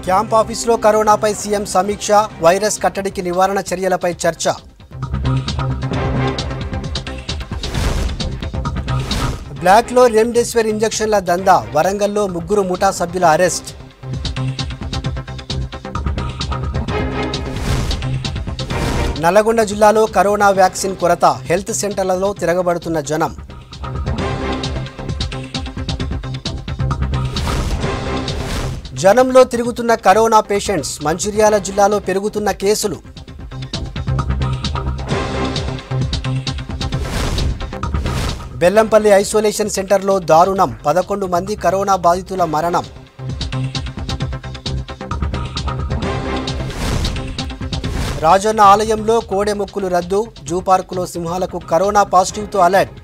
Camp ఆఫీసులో కరోనాపై CM సమీక్ష వైరస్ కట్టడికి నివారణ చర్యలపై చర్చ బ్లాక్లో రెమ్డెసివిర్ ఇంజక్షన్ల దందా వరంగల్లో ముగ్గురు ముఠా సభ్యుల అరెస్ట్ నల్లగొండ జిల్లాలో కరోనా వ్యాక్సిన్ కొరత హెల్త్ సెంటర్లలో తిరగబడుతున్న జనం జనంలో తిరుగుతున్న కరోనా పేషెంట్స్ మంచిర్యాల జిల్లాలో పెరుగుతున్న కేసులు బెల్లంపల్లి ఐసోలేషన్ సెంటర్లో దారుణం పదకొండు మంది కరోనా బాధితుల మరణం రాజన్న ఆలయంలో కోడెమొక్కులు రద్దు జూ పార్కులో సింహాలకు కరోనా పాజిటివ్తో అలర్ట్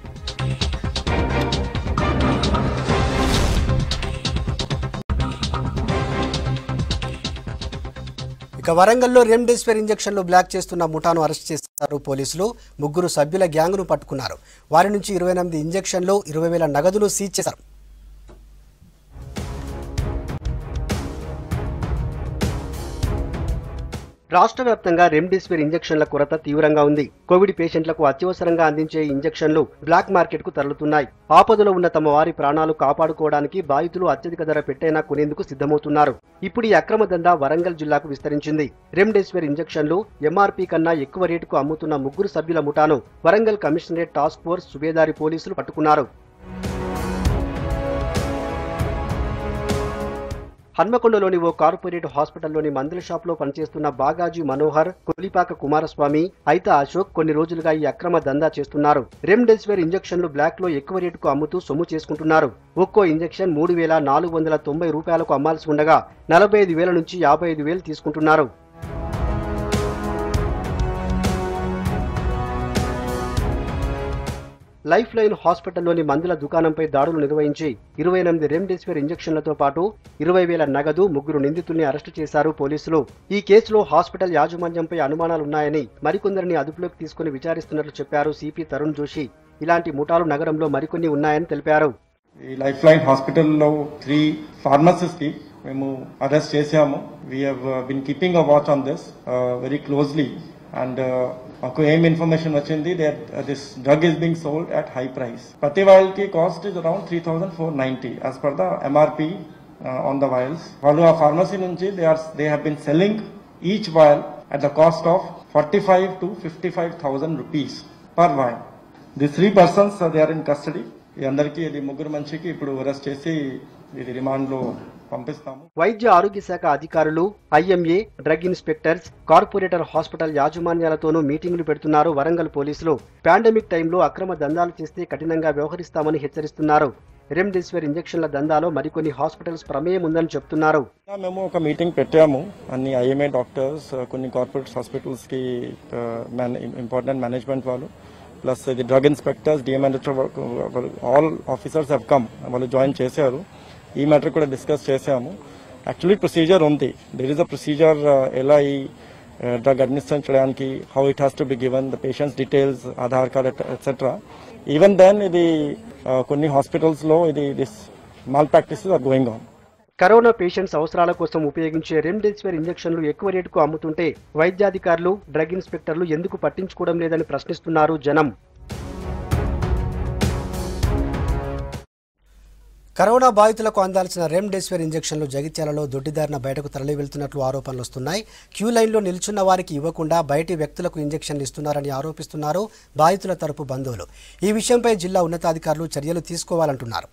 ఇక వరంగల్లో రెమ్డెసివిర్ ఇంజక్షన్లు బ్లాక్ చేస్తున్న ముఠాను అరెస్ట్ చేశారు పోలీసులు ముగ్గురు సభ్యుల గ్యాంగ్ను పట్టుకున్నారు వారి నుంచి ఇరవై ఎనిమిది ఇంజక్షన్లు ఇరవై వేల నగదును సీజ్ చేశారు రాష్ట్ర వ్యాప్తంగా రెమ్డెసివిర్ ఇంజక్షన్ల కొరత తీవ్రంగా ఉంది కోవిడ్ పేషెంట్లకు అత్యవసరంగా అందించే ఇంజక్షన్లు బ్లాక్ మార్కెట్ కు తరలుతున్నాయి ఆపదలో ఉన్న తమ వారి ప్రాణాలు కాపాడుకోవడానికి బాధితులు అత్యధిక ధర పెట్టైనా కొనేందుకు సిద్ధమవుతున్నారు ఇప్పుడు ఈ అక్రమ దందా వరంగల్ జిల్లాకు విస్తరించింది రెమ్డెసివిర్ ఇంజక్షన్లు ఎంఆర్పీ కన్నా ఎక్కువ రేటుకు అమ్ముతున్న ముగ్గురు సభ్యుల ముఠాను Warangal commissionerate task force Subedari పోలీసులు పట్టుకున్నారు హన్మకొండలోని ఓ కార్పొరేట్ హాస్పిటల్లోని మందుల షాప్లో పనిచేస్తున్న బాగాజీ మనోహర్ కొలిపాక కుమారస్వామి ఐతా అశోక్ కొన్ని రోజులుగా ఈ అక్రమ దందా చేస్తున్నారు రెమ్డెసివిర్ ఇంజక్షన్లు బ్లాక్ లో ఎక్కువ రేటుకు అమ్ముతూ సొమ్ము చేసుకుంటున్నారు ఒక్కో ఇంజక్షన్ మూడు వేల నాలుగు వందల తొంభై రూపాయలకు అమ్మాల్సి ఉండగా నలభై ఐదు వేల నుంచి యాభై ఐదు వేలు తీసుకుంటున్నారు లైఫ్ లైన్ హాస్పిటల్లోని మందుల దుకాణంపై దాడులు నిర్వహించి ఇరవై ఎనిమిది రెమ్డెసివిర్ ఇంజక్షన్లతో పాటు ఇరవై వేల నగదు ముగ్గురు నిందితుల్ని అరెస్టు చేశారు పోలీసులు ఈ కేసులో హాస్పిటల్ యాజమాన్యంపై అనుమానాలున్నాయని మరికొందరిని అదుపులోకి తీసుకుని విచారిస్తున్నట్లు చెప్పారు సిపి తరుణ్ జోషి ఇలాంటి ముఠాలు నగరంలో మరికొన్ని ఉన్నాయని తెలిపారు ఈ లైఫ్ లైన్ హాస్పిటల్లో త్రీ ఫార్మసిస్ట్ కి మేము అరెస్ట్ చేసాము we been keeping a watch on this very closely and మాకు ఏం ఇన్ఫర్మేషన్ వచ్చింది that this drug is being sold at high price ప్రతి వాయిల్కి cost is around three thousand four ninety as per the MRP on the vials వాళ్ళు ఆ pharmacy నుంచి they are they have been selling each vial at the cost of forty five to fifty five thousand rupees per vial the three persons they are in custody ఈ అందరికీ ఇది ముగ్గురు మనిషికి ఇప్పుడు arrest చేసి ఇది రిమాండ్ లో పంపిస్తాము వైద్య ఆరోగ్య శాఖ అధికారులు IMA drug inspectors corporator hospital యాజమాన్యాలతోనూ మీటింగులు పెడుతున్నారు వరంగల్ పోలీసులు పాండమిక్ టైంలో అక్రమ దందాలు చేస్తే కఠినంగా వ్యవహరిస్తామని హెచ్చరిస్తున్నారు రెమ్డెసివిర్ ఇంజక్షన్ల దందాలో మరికొన్ని హాస్పిటల్స్ ప్రమేయం ఉందని చెప్తున్నారు మేము ఒక మీటింగ్ పెట్టాము అన్ని ఐఎంఏ డాక్టర్స్ కొన్ని కార్పొరేట్ హాస్పిటల్స్ కి ఇంపార్టెంట్ మేనేజ్మెంట్ వాళ్ళు ప్లస్ ఇది డ్రగ్ ఇన్స్పెక్టర్స్ డిఎంఎండర్ ఆల్ ఆఫీసర్స్ హ్యావ్ కమ్ వాళ్ళు జాయిన్ చేశారు ఈ మ్యాటర్ కూడా డిస్కస్ చేశాము యాక్చువల్లీ ప్రొసీజర్ ఉంది దెర్ ఇస్ అ ప్రొసీజర్ ఎలా ఈ డ్రగ్ అడ్మినిస్ట్రేషన్ చేయడానికి how it has to be given the patients details Aadhaar card etcetera even then ఇది uh, కొన్ని హాస్పిటల్స్ లో ఇది this malpractices are going on corona patients అవసరాల కోసం ఉపయోగించే రెమ్డెసివిర్ ఇంజక్షన్లు ఎక్కువ రేటుకు అమ్ముతుంటే వైద్యాధికారులు డ్రగ్ ఇన్స్పెక్టర్లు ఎందుకు పట్టించుకోవడం లేదని ప్రశ్నిస్తున్నారు జనం కరోనా బాధితులకు అందాల్సిన రెమ్డెసివిర్ ఇంజక్షన్లు జగిత్యాలలో దొడ్డిదారిన బయటకు తరలి వెళ్తున్నట్లు ఆరోపణలు వస్తున్నాయి క్యూ లైన్లో నిల్చున్న వారికి ఇవ్వకుండా బయటి వ్యక్తులకు ఇంజక్షన్లు ఇస్తున్నారని ఆరోపిస్తున్నారు బాధితుల తరపు బంధువులు ఈ విషయంపై జిల్లా ఉన్నతాధికారులు చర్యలు తీసుకోవాలంటున్నారు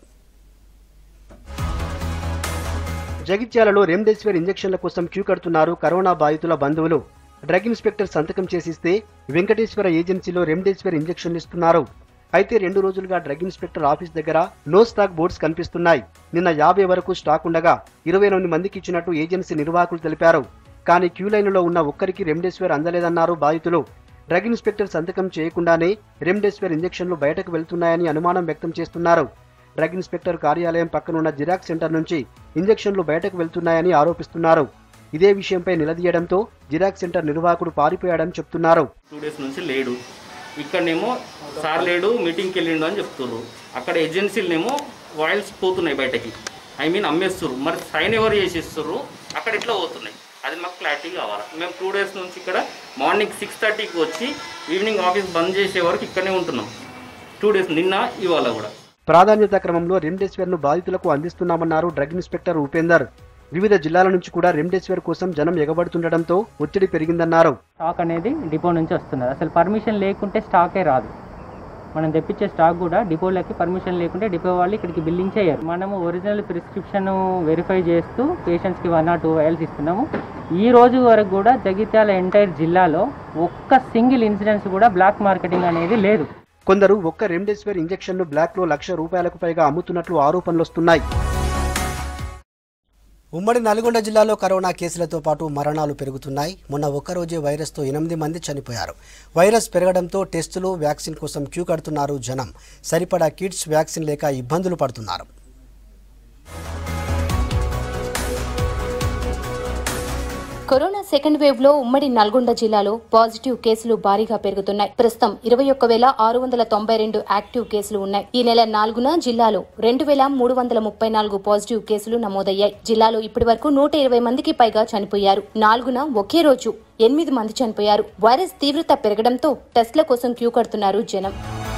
జగిత్యాలలో రెమ్డెసివిర్ ఇంజక్షన్ల కోసం క్యూ కడుతున్నారు కరోనా బాధితుల బంధువులు డ్రగ్ ఇన్స్పెక్టర్ సంతకం చేసిస్తే వెంకటేశ్వర ఏజెన్సీలో రెమ్డెసివిర్ ఇంజక్షన్లు ఇస్తున్నారు అయితే రెండు రోజులుగా డ్రగ్ ఇన్స్పెక్టర్ ఆఫీస్ దగ్గర నో స్టాక్ బోర్డ్స్ కనిపిస్తున్నాయి నిన్న యాభై వరకు స్టాక్ ఉండగా ఇరవై ఎనిమిది మందికి ఇచ్చినట్టు ఏజెన్సీ నిర్వాహకులు తెలిపారు కానీ క్యూ లైన్లో ఉన్న ఒక్కరికి రెమ్డెసివిర్ అందలేదన్నారు బాధితులు డ్రగ్ ఇన్స్పెక్టర్ సంతకం చేయకుండానే రెమ్డెసివిర్ ఇంజక్షన్లు బయటకు వెళ్తున్నాయని అనుమానం వ్యక్తం చేస్తున్నారు డ్రగ్ ఇన్స్పెక్టర్ కార్యాలయం పక్కనున్న జిరాక్స్ సెంటర్ నుంచి ఇంజక్షన్లు బయటకు వెళ్తున్నాయని ఆరోపిస్తున్నారు ఇదే విషయంపై నిలదీయడంతో జిరాక్స్ సెంటర్ నిర్వాహకుడు పారిపోయాడని చెప్తున్నారు టూ డేస్ నుంచి లేడు ఇక్కడనేమో సార్ లేడు మీటింగ్కి వెళ్ళిండు అని చెప్తుర్రు అక్కడ ఏజెన్సీలనేమో వాయిల్స్ పోతున్నాయి బయటకి ఐ మీన్ అమ్మేస్తుర్రు మరి సైన్ ఎవరు చేసిస్తుర్రు అక్కడ ఇట్లా పోతున్నాయి అది మాకు క్లారిటీ కావాలి మేము టూ డేస్ నుంచి ఇక్కడ మార్నింగ్ సిక్స్ థర్టీకి వచ్చి ఈవినింగ్ ఆఫీస్ బంద్ చేసే వరకు ఇక్కడనే ఉంటున్నాం టూ డేస్ నిన్న ఇవాళ కూడా ప్రాధాన్యత క్రమంలో రెమ్డెసివిర్ ను బాధితులకు అందిస్తున్నామన్నారు డ్రగ్ ఇన్స్పెక్టర్ ఉపేందర్ వివిధ జిల్లాల నుంచి కూడా రెమ్డెసివిర్ కోసం జనం ఎగబడుతుండటంతో ఒత్తిడి పెరిగిందన్నారు స్టాక్ అనేది డిపో నుంచి వస్తున్నది అసలు పర్మిషన్ లేకుంటే స్టాకే రాదు మనం తెప్పించే స్టాక్ కూడా డిపోలకి పర్మిషన్ లేకుంటే డిపో వాళ్ళు ఇక్కడికి బిల్లింగ్ చేయరు మనము ఒరిజినల్ ప్రిస్క్రిప్షన్ వెరిఫై చేస్తూ పేషెంట్స్కి వన్ ఆర్ టూ వైల్స్ ఇస్తున్నాము ఈ రోజు వరకు కూడా జగిత్యాల ఎంటైర్ జిల్లాలో ఒక్క సింగిల్ ఇన్సిడెంట్స్ కూడా బ్లాక్ మార్కెటింగ్ అనేది లేదు కొందరు ఒక్క రెమ్డెసివిర్ ఇంజెక్షన్ ను బ్లాక్ లో లక్ష రూపాయలకు పైగా అమ్ముతున్నట్లు ఆరోపణలొస్తున్నాయి ఉమ్మడి నల్గొండ జిల్లాలో కరోనా కేసులతో పాటు మరణాలు పెరుగుతున్నాయి మొన్న ఒక్కరోజే వైరస్తో ఎనిమిది మంది చనిపోయారు వైరస్ పెరగడంతో టెస్టులు వ్యాక్సిన్ కోసం క్యూ కడుతున్నారు జనం సరిపడా కిట్స్ వ్యాక్సిన్ లేక ఇబ్బందులు పడుతున్నారు కరోనా సెకండ్ వేవ్ లో ఉమ్మడి నల్గొండ జిల్లాలో పాజిటివ్ కేసులు భారీగా పెరుగుతున్నాయి ప్రస్తుతం ఇరవై ఒక్క వేల ఆరు వందల తొంభై రెండు యాక్టివ్ కేసులు ఉన్నాయి ఈ నెల నాలుగున జిల్లాలో రెండు వేల మూడు వందల ముప్పై నాలుగు పాజిటివ్ కేసులు నమోదయ్యాయి జిల్లాలో ఇప్పటి వరకు నూట ఇరవై మందికి పైగా చనిపోయారు నాలుగున ఒకే రోజు ఎనిమిది మంది చనిపోయారు వైరస్ తీవ్రత పెరగడంతో టెస్ట్ల కోసం క్యూ కడుతున్నారు జనం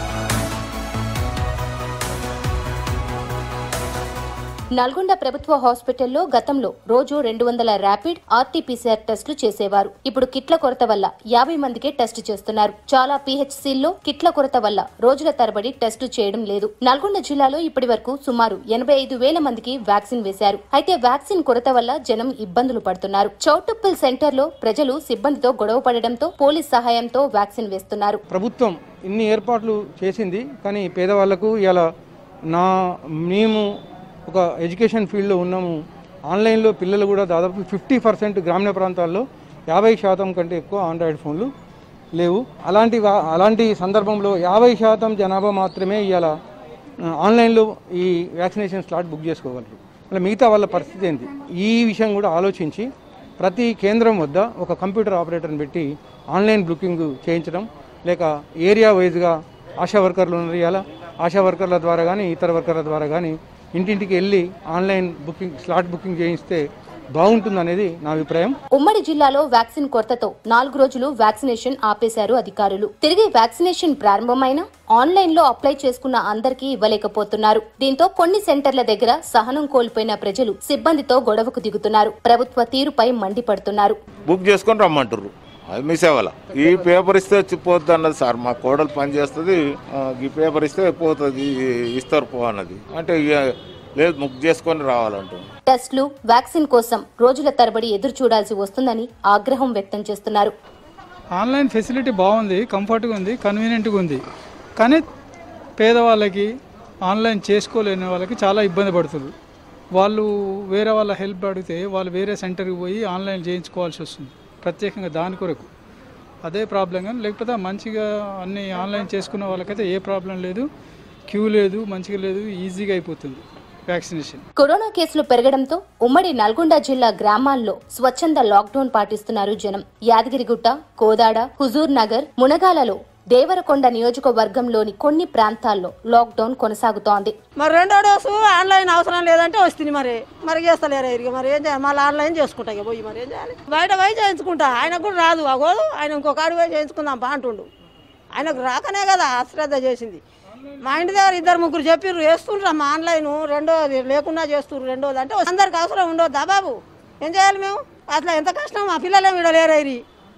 నల్గొండ ప్రభుత్వ హాస్పిటల్లో గతంలో రోజు రెండు వందల ర్యాపిడ్ ఆర్టీపీసీఆర్ టెస్టులు చేసేవారు ఇప్పుడు కిట్ల కొరత వల్ల యాభై మందికే టెస్ట్ చేస్తున్నారు చాలా పీహెచ్సీల్లో కిట్ల కొరత వల్ల రోజుల తరబడి టెస్టులు చేయడం లేదు నల్గొండ జిల్లాలో ఇప్పటి వరకు సుమారు ఎనభై ఐదు వేల మందికి వ్యాక్సిన్ వేశారు అయితే వ్యాక్సిన్ కొరత వల్ల జనం ఇబ్బందులు పడుతున్నారు చౌటుప్పల్ సెంటర్లో ప్రజలు సిబ్బందితో గొడవ పడడంతో పోలీస్ సహాయంతో వ్యాక్సిన్ వేస్తున్నారు ప్రభుత్వం ఇన్ని ఏర్పాట్లు చేసింది కానీ పేదవాళ్లకు ఇలా నా మేము ఒక ఎడ్యుకేషన్ ఫీల్డ్లో ఉన్నాము ఆన్లైన్లో పిల్లలు కూడా దాదాపు ఫిఫ్టీ పర్సెంట్ గ్రామీణ ప్రాంతాల్లో యాభై శాతం కంటే ఎక్కువ ఆండ్రాయిడ్ ఫోన్లు లేవు అలాంటి వా- అలాంటి సందర్భంలో యాభై శాతం జనాభా మాత్రమే ఇవాళ ఆన్లైన్లో ఈ వ్యాక్సినేషన్ స్లాట్ బుక్ చేసుకోగలరు అలా మిగతా వాళ్ళ పరిస్థితి ఏంటి ఈ విషయం కూడా ఆలోచించి ప్రతి కేంద్రం వద్ద ఒక కంప్యూటర్ ఆపరేటర్ని పెట్టి ఆన్లైన్ బుకింగ్ చేయించడం లేక ఏరియా వైజ్గా ఆశా వర్కర్లు ఉన్నారు ఇవాళ ఆశా వర్కర్ల ద్వారా కానీ ఇతర వర్కర్ల ద్వారా కానీ ఇంటింటికి వెళ్ళి ఆన్లైన్ బుకింగ్ స్లాట్ బుకింగ్ చేయిస్తే బాగుంటుందనేది నా అభిప్రాయం ఉమ్మడి జిల్లాలో వ్యాక్సిన్ కొరతతో నాలుగు రోజులు వ్యాక్సినేషన్ ఆపేశారు అధికారులు తిరిగి వ్యాక్సినేషన్ ప్రారంభమైన ఆన్లైన్ లో అప్లై చేసుకున్న అందరికీ ఇవ్వలేకపోతున్నారు దీంతో కొన్ని సెంటర్ల దగ్గర సహనం కోల్పోయిన ప్రజలు సిబ్బందితో గొడవకు దిగుతున్నారు ప్రభుత్వ తీరుపై మండిపడుతున్నారు బుక్ చేసుకొని రమ్మంటారు అది మీ సేవల ఈ పేపర్ ఇస్తే వచ్చి పోతుంది అన్నది సార్ మా కోడలు పని చేస్తుంది ఆ, ఈ పేపర్ ఇస్తే పోతుంది ఇస్తారు పో అన్నది అంటే ఇక లేదు బుక్ చేసుకొని రావాలంటారు టెస్టులు వ్యాక్సిన్ కోసం రోజుల తరబడి ఎదురు చూడాల్సి వస్తుందని ఆగ్రహం వ్యక్తం చేస్తున్నారు ఆన్లైన్ ఫెసిలిటీ బాగుంది కంఫర్ట్గా ఉంది కన్వీనియంట్గా ఉంది కానీ పేదవాళ్ళకి ఆన్లైన్ చేసుకోలేని వాళ్ళకి చాలా ఇబ్బంది పడుతుంది వాళ్ళు వేరే వాళ్ళ హెల్ప్ అడిగితే వాళ్ళు వేరే సెంటర్కి పోయి ఆన్లైన్ చేయించుకోవాల్సి వస్తుంది ప్రత్యేకంగా దాని కొరకు అదే ప్రాబ్లం కానీ లేకపోతే మంచిగా అన్ని ఆన్లైన్ చేసుకున్న వాళ్ళకైతే ఏ ప్రాబ్లం లేదు క్యూ లేదు మంచిగా లేదు ఈజీగా అయిపోతుంది వ్యాక్సినేషన్ కరోనా కేసులు పెరగడంతో ఉమ్మడి నల్గొండ జిల్లా గ్రామాల్లో స్వచ్ఛంద లాక్డౌన్ పాటిస్తున్నారు జనం యాదగిరిగుట్ట కోదాడ హుజూర్ నగర్ మునగాలలో దేవరకొండ నియోజకవర్గంలోని కొన్ని ప్రాంతాల్లో లాక్డౌన్ కొనసాగుతోంది మరి రెండో డోసు ఆన్లైన్ అవసరం లేదంటే వస్తుంది మరి మరి చేస్తలేరు ఇక మరి ఏం చేయాలి మళ్ళీ ఆన్లైన్ చేసుకుంటా ఇక పోయి మరి ఏం చేయాలి బయట పోయి చేయించుకుంటా ఆయనకు కూడా రాదు అగోదు ఆయన ఇంకొక ఆడు పోయి చేయించుకుందాం బా అంటుండు ఆయనకు రాకనే కదా అశ్రద్ధ చేసింది మా ఇంటి దగ్గర ఇద్దరు ముగ్గురు చెప్పిర్రు వేస్తుండ్రు మా ఆన్లైన్ రెండోది లేకుండా చేస్తుర్రు రెండోది అంటే అందరికి అవసరం ఉండొద్దా బాబు ఏం చేయాలి మేము అట్లా ఎంత కష్టం మా పిల్లలేం ఇక్కడ లేరైరి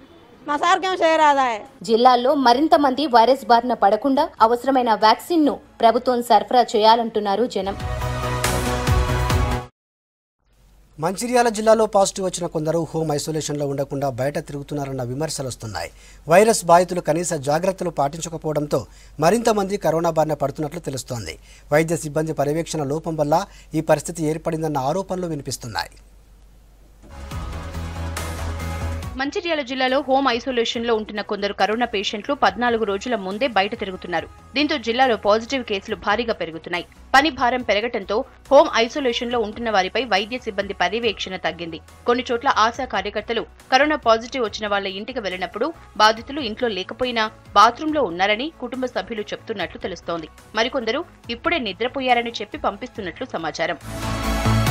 మా సార్కేం చేయరాదా జిల్లాల్లో మరింత మంది వైరస్ బారిన పడకుండా అవసరమైన వ్యాక్సిన్ ను ప్రభుత్వం సరఫరా చేయాలంటున్నారు జనం మంచిర్యాల జిల్లాలో పాజిటివ్ వచ్చిన కొందరు హోమ్ ఐసోలేషన్లో ఉండకుండా బయట తిరుగుతున్నారన్న విమర్శలు వస్తున్నాయి వైరస్ బాధితులు కనీస జాగ్రత్తలు పాటించకపోవడంతో మరింత మంది కరోనా బారిన పడుతున్నట్లు తెలుస్తోంది వైద్య సిబ్బంది పర్యవేక్షణ లోపం వల్ల ఈ పరిస్థితి ఏర్పడిందన్న ఆరోపణలు వినిపిస్తున్నాయి మంచిర్యాల జిల్లాలో హోమ్ ఐసోలేషన్ లో ఉంటున్న కొందరు కరోనా పేషెంట్లు పద్నాలుగు రోజుల ముందే బయట తిరుగుతున్నారు దీంతో జిల్లాలో పాజిటివ్ కేసులు భారీగా పెరుగుతున్నాయి పని భారం పెరగటంతో హోమ్ ఐసోలేషన్ లో ఉంటున్న వారిపై వైద్య సిబ్బంది పర్యవేక్షణ తగ్గింది కొన్ని చోట్ల ఆశా కార్యకర్తలు కరోనా పాజిటివ్ వచ్చిన వాళ్ళ ఇంటికి వెళ్లినప్పుడు బాధితులు ఇంట్లో లేకపోయినా బాత్రూంలో ఉన్నారని కుటుంబ సభ్యులు చెప్తున్నట్లు తెలుస్తోంది మరికొందరు ఇప్పుడే నిద్రపోయారని చెప్పి పంపిస్తున్నట్లు సమాచారం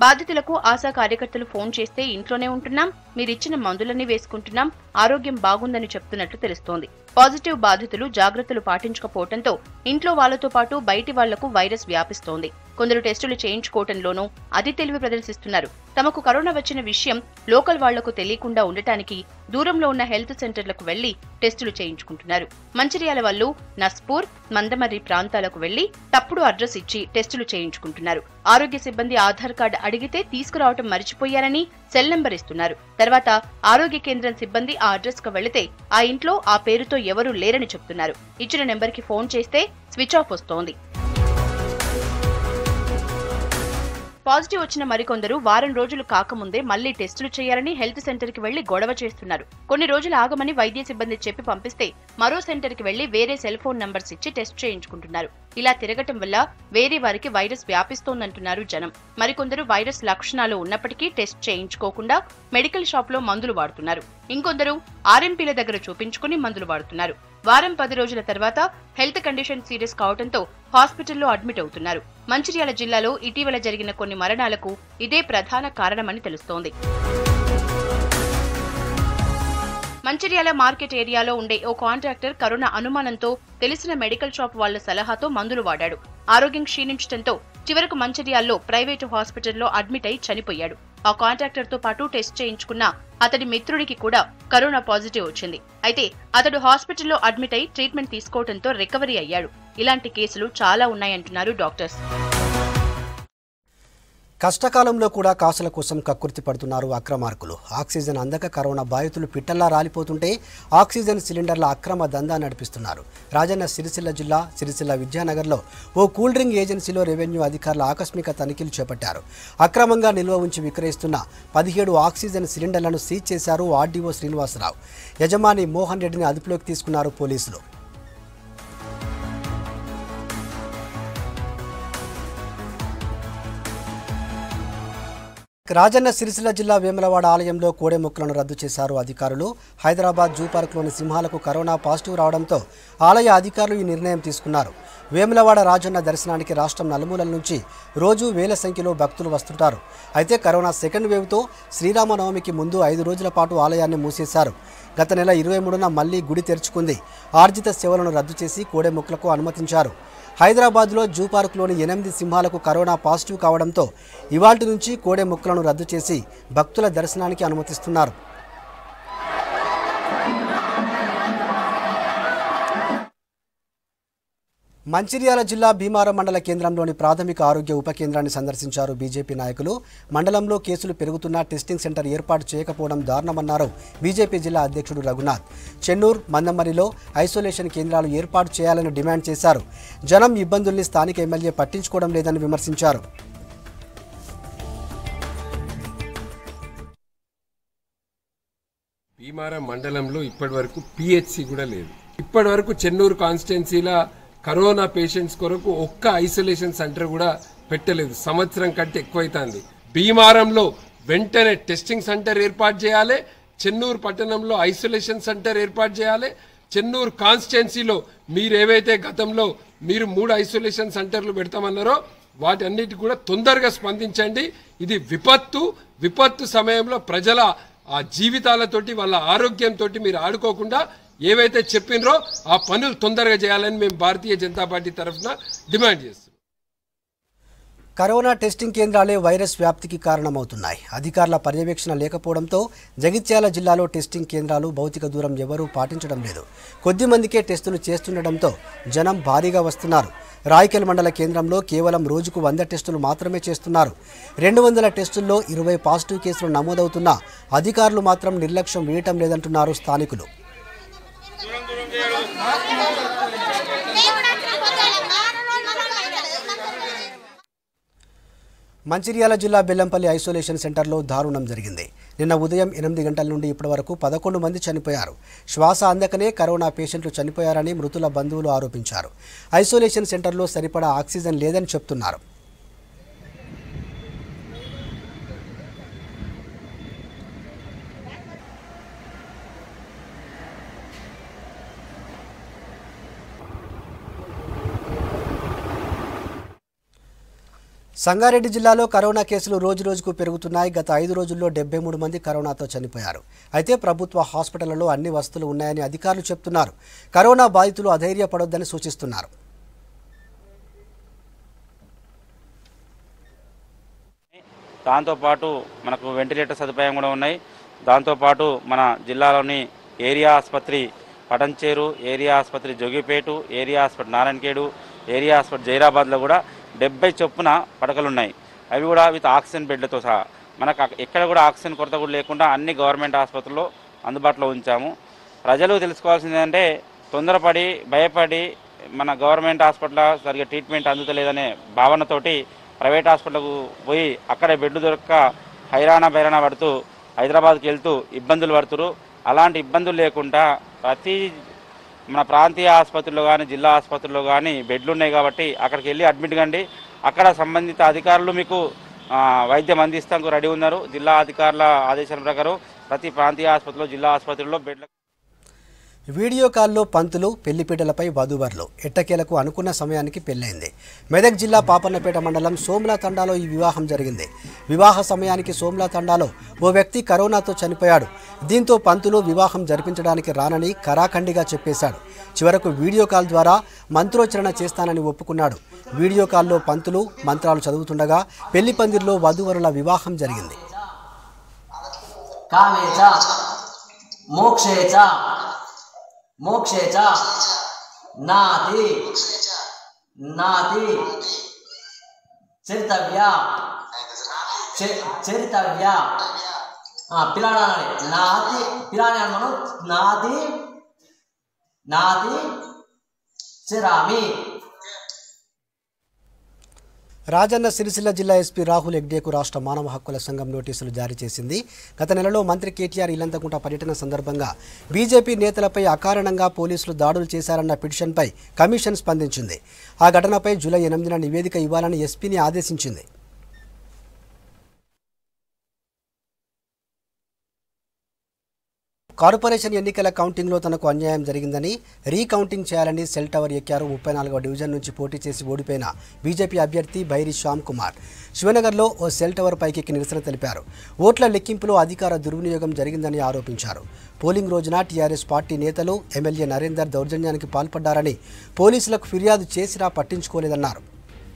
బాధితులకు ఆశా కార్యకర్తలు ఫోన్ చేస్తే ఇంట్లోనే ఉంటున్నాం మీరిచ్చిన మందులన్నీ వేసుకుంటున్నాం ఆరోగ్యం బాగుందని చెప్తున్నట్లు తెలుస్తోంది పాజిటివ్ బాధితులు జాగ్రత్తలు పాటించకపోవడంతో ఇంట్లో వాళ్లతో పాటు బయటి వాళ్లకు వైరస్ వ్యాపిస్తోంది కొందరు టెస్టులు చేయించుకోవటంలోనూ అతి తెలివి ప్రదర్శిస్తున్నారు తమకు కరోనా వచ్చిన విషయం లోకల్ వాళ్లకు తెలియకుండా ఉండటానికి దూరంలో ఉన్న హెల్త్ సెంటర్లకు వెళ్లి టెస్టులు చేయించుకుంటున్నారు మంచిర్యాల వాళ్ళు నస్పూర్ మందమర్రి ప్రాంతాలకు వెళ్లి తప్పుడు అడ్రస్ ఇచ్చి టెస్టులు చేయించుకుంటున్నారు ఆరోగ్య సిబ్బంది ఆధార్ కార్డు అడిగితే తీసుకురావటం మర్చిపోయారని సెల్ నంబర్ ఇస్తున్నారు తర్వాత ఆరోగ్య కేంద్రం సిబ్బంది ఆ అడ్రస్ కు వెళితే ఆ ఇంట్లో ఆ పేరుతో ఎవరూ లేరని చెప్తున్నారు ఇచ్చిన నెంబర్ కి ఫోన్ చేస్తే స్విచ్ ఆఫ్ వస్తోంది పాజిటివ్ వచ్చిన మరికొందరు వారం రోజులు కాకముందే మళ్లీ టెస్టులు చేయాలని హెల్త్ సెంటర్ కి వెళ్లి గొడవ చేస్తున్నారు కొన్ని రోజులు ఆగమని వైద్య సిబ్బంది చెప్పి పంపిస్తే మరో సెంటర్ కి వెళ్లి వేరే సెల్ ఫోన్ నంబర్స్ ఇచ్చి టెస్ట్ చేయించుకుంటున్నారు ఇలా తిరగటం వల్ల వేరే వారికి వైరస్ వ్యాపిస్తోందంటున్నారు జనం మరికొందరు వైరస్ లక్షణాలు ఉన్నప్పటికీ టెస్ట్ చేయించుకోకుండా మెడికల్ షాప్ లో మందులు వాడుతున్నారు ఇంకొందరు ఆర్ఎంపీల దగ్గర చూపించుకుని మందులు వాడుతున్నారు వారం పది రోజుల తర్వాత హెల్త్ కండిషన్ సీరియస్ కావడంతో హాస్పిటల్లో అడ్మిట్ అవుతున్నారు మంచిర్యాల జిల్లాలో ఇటీవల జరిగిన కొన్ని మరణాలకు ఇదే ప్రధాన కారణమని తెలుస్తోంది మంచిర్యాల మార్కెట్ ఏరియాలో ఉండే ఓ కాంట్రాక్టర్ కరోనా అనుమానంతో తెలిసిన మెడికల్ షాప్ వాళ్ల సలహాతో మందులు వాడాడు ఆరోగ్యం క్షీణించడంతో చివరకు మంచిర్యాల్లో ప్రైవేటు హాస్పిటల్లో అడ్మిట్ అయి చనిపోయాడు ఆ కాంట్రాక్టర్ తో పాటు టెస్ట్ చేయించుకున్న అతడి మిత్రుడికి కూడా కరోనా పాజిటివ్ వచ్చింది అయితే అతడు హాస్పిటల్లో అడ్మిట్ అయి ట్రీట్మెంట్ తీసుకోవడంతో రికవరీ అయ్యాడు ఇలాంటి కేసులు చాలా ఉన్నాయంటున్నారు డాక్టర్స్ కష్టకాలంలో కూడా కాసుల కోసం కక్కుర్తి పడుతున్నారు అక్రమార్కులు ఆక్సిజన్ అందక కరోనా బాధితులు పిట్టల్లా రాలిపోతుంటే ఆక్సిజన్ సిలిండర్ల అక్రమ దందా నడిపిస్తున్నారు రాజన్న సిరిసిల్ల జిల్లా సిరిసిల్ల విద్యానగర్లో ఓ కూల్ డ్రింక్ ఏజెన్సీలో రెవెన్యూ అధికారులు ఆకస్మిక తనిఖీలు చేపట్టారు అక్రమంగా నిల్వ ఉంచి విక్రయిస్తున్న పదిహేడు ఆక్సిజన్ సిలిండర్లను సీజ్ చేశారు ఆర్డీఓ శ్రీనివాసరావు యజమాని మోహన్ రెడ్డిని అదుపులోకి తీసుకున్నారు పోలీసులు రాజన్న సిరిసిల్ల జిల్లా వేములవాడ ఆలయంలో కోడె మొక్కలను రద్దు చేశారు అధికారులు హైదరాబాద్ జూ పార్క్లోని సింహాలకు కరోనా పాజిటివ్ రావడంతో ఆలయ అధికారులు ఈ నిర్ణయం తీసుకున్నారు వేములవాడ రాజన్న దర్శనానికి రాష్ట్రం నలుమూలల నుంచి రోజు వేల సంఖ్యలో భక్తులు వస్తుంటారు అయితే కరోనా సెకండ్ వేవ్తో శ్రీరామనవమికి ముందు ఐదు రోజుల పాటు ఆలయాన్ని మూసేశారు గత నెల ఇరవై మూడున మళ్లీ గుడి తెరుచుకుంది ఆర్జిత సేవలను రద్దు చేసి కోడె మొక్కలకు అనుమతించారు హైదరాబాద్లో జూ పార్కులోని ఎనిమిది సింహాలకు కరోనా పాజిటివ్ కావడంతో ఇవాల్టి నుంచి కోడె మొక్కలను రద్దు చేసి భక్తుల దర్శనానికి అనుమతిస్తున్నారు మంచిర్యాల జిల్లా భీమారం మండల కేంద్రంలోని ప్రాథమిక ఆరోగ్య ఉప కేంద్రాన్ని సందర్శించారు బీజేపీ నాయకులు మండలంలో కేసులు పెరుగుతున్నా టెస్టింగ్ సెంటర్ ఏర్పాటు చేయకపోవడం దారుణమన్నారు బీజేపీ జిల్లా అధ్యక్షుడు రఘునాథ్ చెన్నూరు మందమరిలో ఐసోలేషన్ కేంద్రాలు ఏర్పాటు చేయాలని డిమాండ్ చేశారు జనం ఇబ్బందుల్ని స్థానిక ఎమ్మెల్యే పట్టించుకోవడం లేదని విమర్శించారు భీమారం మండలంలో ఇప్పటి వరకు పిహెచ్సి కూడా లేదు ఇప్పటి వరకు చెన్నూరు కాన్స్టిట్యున్సీలో కరోనా పేషెంట్స్ కొరకు ఒక్క ఐసోలేషన్ సెంటర్ కూడా పెట్టలేదు సంవత్సరం కంటే ఎక్కువైతుంది భీమారంలో వెంటనే టెస్టింగ్ సెంటర్ ఏర్పాటు చేయాలి చెన్నూరు పట్టణంలో ఐసోలేషన్ సెంటర్ ఏర్పాటు చేయాలి చెన్నూరు కాన్స్టిట్యున్సీలో మీరు ఏవైతే గతంలో మీరు మూడు ఐసోలేషన్ సెంటర్లు పెడతామన్నారో వాటి అన్నిటి కూడా తొందరగా స్పందించండి ఇది విపత్తు విపత్తు సమయంలో ప్రజల ఆ జీవితాలతోటి వాళ్ళ ఆరోగ్యంతో మీరు ఆడుకోకుండా ఏవైతే చెప్పినరో ఆ పనులు తొందరగా చేయాలని మేము భారతీయ జనతా పార్టీ తరఫున డిమాండ్ చేస్తున్నాం కరోనా టెస్టింగ్ కేంద్రాలే వైరస్ వ్యాప్తికి కారణమవుతున్నాయి అధికారుల పర్యవేక్షణ లేకపోవడంతో జగిత్యాల జిల్లాలో టెస్టింగ్ కేంద్రాలు భౌతిక దూరం ఎవరూ పాటించడం లేదు కొద్ది మందికే టెస్టులు చేస్తుండటంతో జనం భారీగా వస్తున్నారు రాయకెల్ మండల కేంద్రంలో కేవలం రోజుకు వంద టెస్టులు మాత్రమే చేస్తున్నారు రెండు వందల టెస్టుల్లో ఇరవై పాజిటివ్ కేసులు నమోదవుతున్నా అధికారులు మాత్రం నిర్లక్ష్యం వేయటం లేదంటున్నారు స్థానికులు మంచిర్యాల జిల్లా బెల్లంపల్లి ఐసోలేషన్ సెంటర్లో దారుణం జరిగింది నిన్న ఉదయం ఎనిమిది గంటల నుండి ఇప్పటి వరకు పదకొండు మంది చనిపోయారు శ్వాస అందకనే కరోనా పేషెంట్లు చనిపోయారని మృతుల బంధువులు ఆరోపించారు ఐసోలేషన్ సెంటర్లో సరిపడా ఆక్సిజన్ లేదని చెప్తున్నారు సంగారెడ్డి జిల్లాలో కరోనా కేసులు రోజు రోజుకు పెరుగుతున్నాయి గత ఐదు రోజుల్లో డెబ్బై మూడు మంది కరోనాతో చనిపోయారు అయితే ప్రభుత్వ హాస్పిటళ్లలో అన్ని వసతులు ఉన్నాయని అధికారులు చెప్తున్నారు కరోనా బాధితులు అధైర్యపడొద్దని సూచిస్తున్నారు దాంతోపాటు మనకు వెంటిలేటర్ సదుపాయం కూడా ఉన్నాయి దాంతోపాటు మన జిల్లాలోని ఏరియా ఆసుపత్రి పటంచేరు ఏరియా ఆసుపత్రి జోగిపేటు ఏరియా ఆసుపత్రి నారాయణఖేడు ఏరియా ఆసుపత్రి జైరాబాద్లో కూడా డెబ్బై చొప్పున పడకలు ఉన్నాయి అవి కూడా విత్ ఆక్సిజన్ బెడ్లతో సహా మనకు అక్క- ఎక్కడ కూడా ఆక్సిజన్ కొరత కూడా లేకుండా అన్ని గవర్నమెంట్ ఆసుపత్రుల్లో అందుబాటులో ఉంచాము ప్రజలు తెలుసుకోవాల్సింది ఏంటంటే తొందరపడి భయపడి మన గవర్నమెంట్ హాస్పిటల్ సరిగ్గా ట్రీట్మెంట్ అందుతలేదనే భావనతోటి ప్రైవేట్ హాస్పిటల్కు పోయి అక్కడ బెడ్ దొరక్క హైరాణ బైరాణ పడుతూ హైదరాబాద్కి వెళ్తూ ఇబ్బందులు పడుతురు అలాంటి ఇబ్బందులు లేకుండా ప్రతి మన ప్రాంతీయ ఆసుపత్రుల్లో కానీ జిల్లా ఆసుపత్రుల్లో కానీ బెడ్లు ఉన్నాయి కాబట్టి అక్కడికి వెళ్ళి అడ్మిట్ కండి అక్కడ సంబంధిత అధికారులు మీకు ఆ, వైద్యం అందిస్తానికి రెడీ ఉన్నారు జిల్లా అధికారుల ఆదేశాల ప్రకారం ప్రతి ప్రాంతీయ ఆసుపత్రిలో జిల్లా ఆసుపత్రుల్లో బెడ్ల వీడియో కాల్లో పంతులు పెళ్లిపీటలపై వధూవరులు ఎట్టకేలకు అనుకున్న సమయానికి పెళ్లైంది మెదక్ జిల్లా పాపన్నపేట మండలం సోమ్లా తండాలో ఈ వివాహం జరిగింది వివాహ సమయానికి సోమ్లా తండాలో ఓ వ్యక్తి కరోనాతో చనిపోయాడు దీంతో పంతులు వివాహం జరిపించడానికి రానని కరాఖండిగా చెప్పేశాడు చివరకు వీడియో కాల్ ద్వారా మంత్రోచ్చరణ చేస్తానని ఒప్పుకున్నాడు వీడియో కాల్లో పంతులు మంత్రాలు చదువుతుండగా పెళ్లి పందిరిలో వధూవరుల వివాహం జరిగింది కామే చ మోక్షే చ మోక్షే చ నాతి నాతి చరితవ్య చ- చరితవ్య ఆ, పిలానా అనాలి. నాతి పిలాని అని మనం నాది నాది చిరామి రాజన్న సిరిసిల్ల జిల్లా ఎస్పీ రాహుల్ ఎగ్డేకు రాష్ట్ర మానవ హక్కుల సంఘం నోటీసులు జారీ చేసింది గత నెలలో మంత్రి కేటీఆర్ ఇల్లంతకుంట పర్యటన సందర్భంగా బీజేపీ నేతలపై అకారణంగా పోలీసులు దాడులు చేశారన్న పిటిషన్పై కమిషన్ స్పందించింది ఆ ఘటనపై జూలై ఎనిమిదిన నివేదిక ఇవ్వాలని ఎస్పీని ఆదేశించింది కార్పొరేషన్ ఎన్నికల కౌంటింగ్లో తనకు అన్యాయం జరిగిందని రీకౌంటింగ్ చేయాలని సెల్ టవర్ ఎక్కారు ముప్పై నాలుగవ డివిజన్ నుంచి పోటీ చేసి ఓడిపోయిన బీజేపీ అభ్యర్థి బైరి శ్యామ్ కుమార్ శివనగర్లో ఓ సెల్ టవర్ పైకెక్కి నిరసన తెలిపారు ఓట్ల లెక్కింపులో అధికార దుర్వినియోగం జరిగిందని ఆరోపించారు పోలింగ్ రోజున టీఆర్ఎస్ పార్టీ నేతలు ఎమ్మెల్యే నరేందర్ దౌర్జన్యానికి పాల్పడ్డారని పోలీసులకు ఫిర్యాదు చేసినా పట్టించుకోలేదన్నారు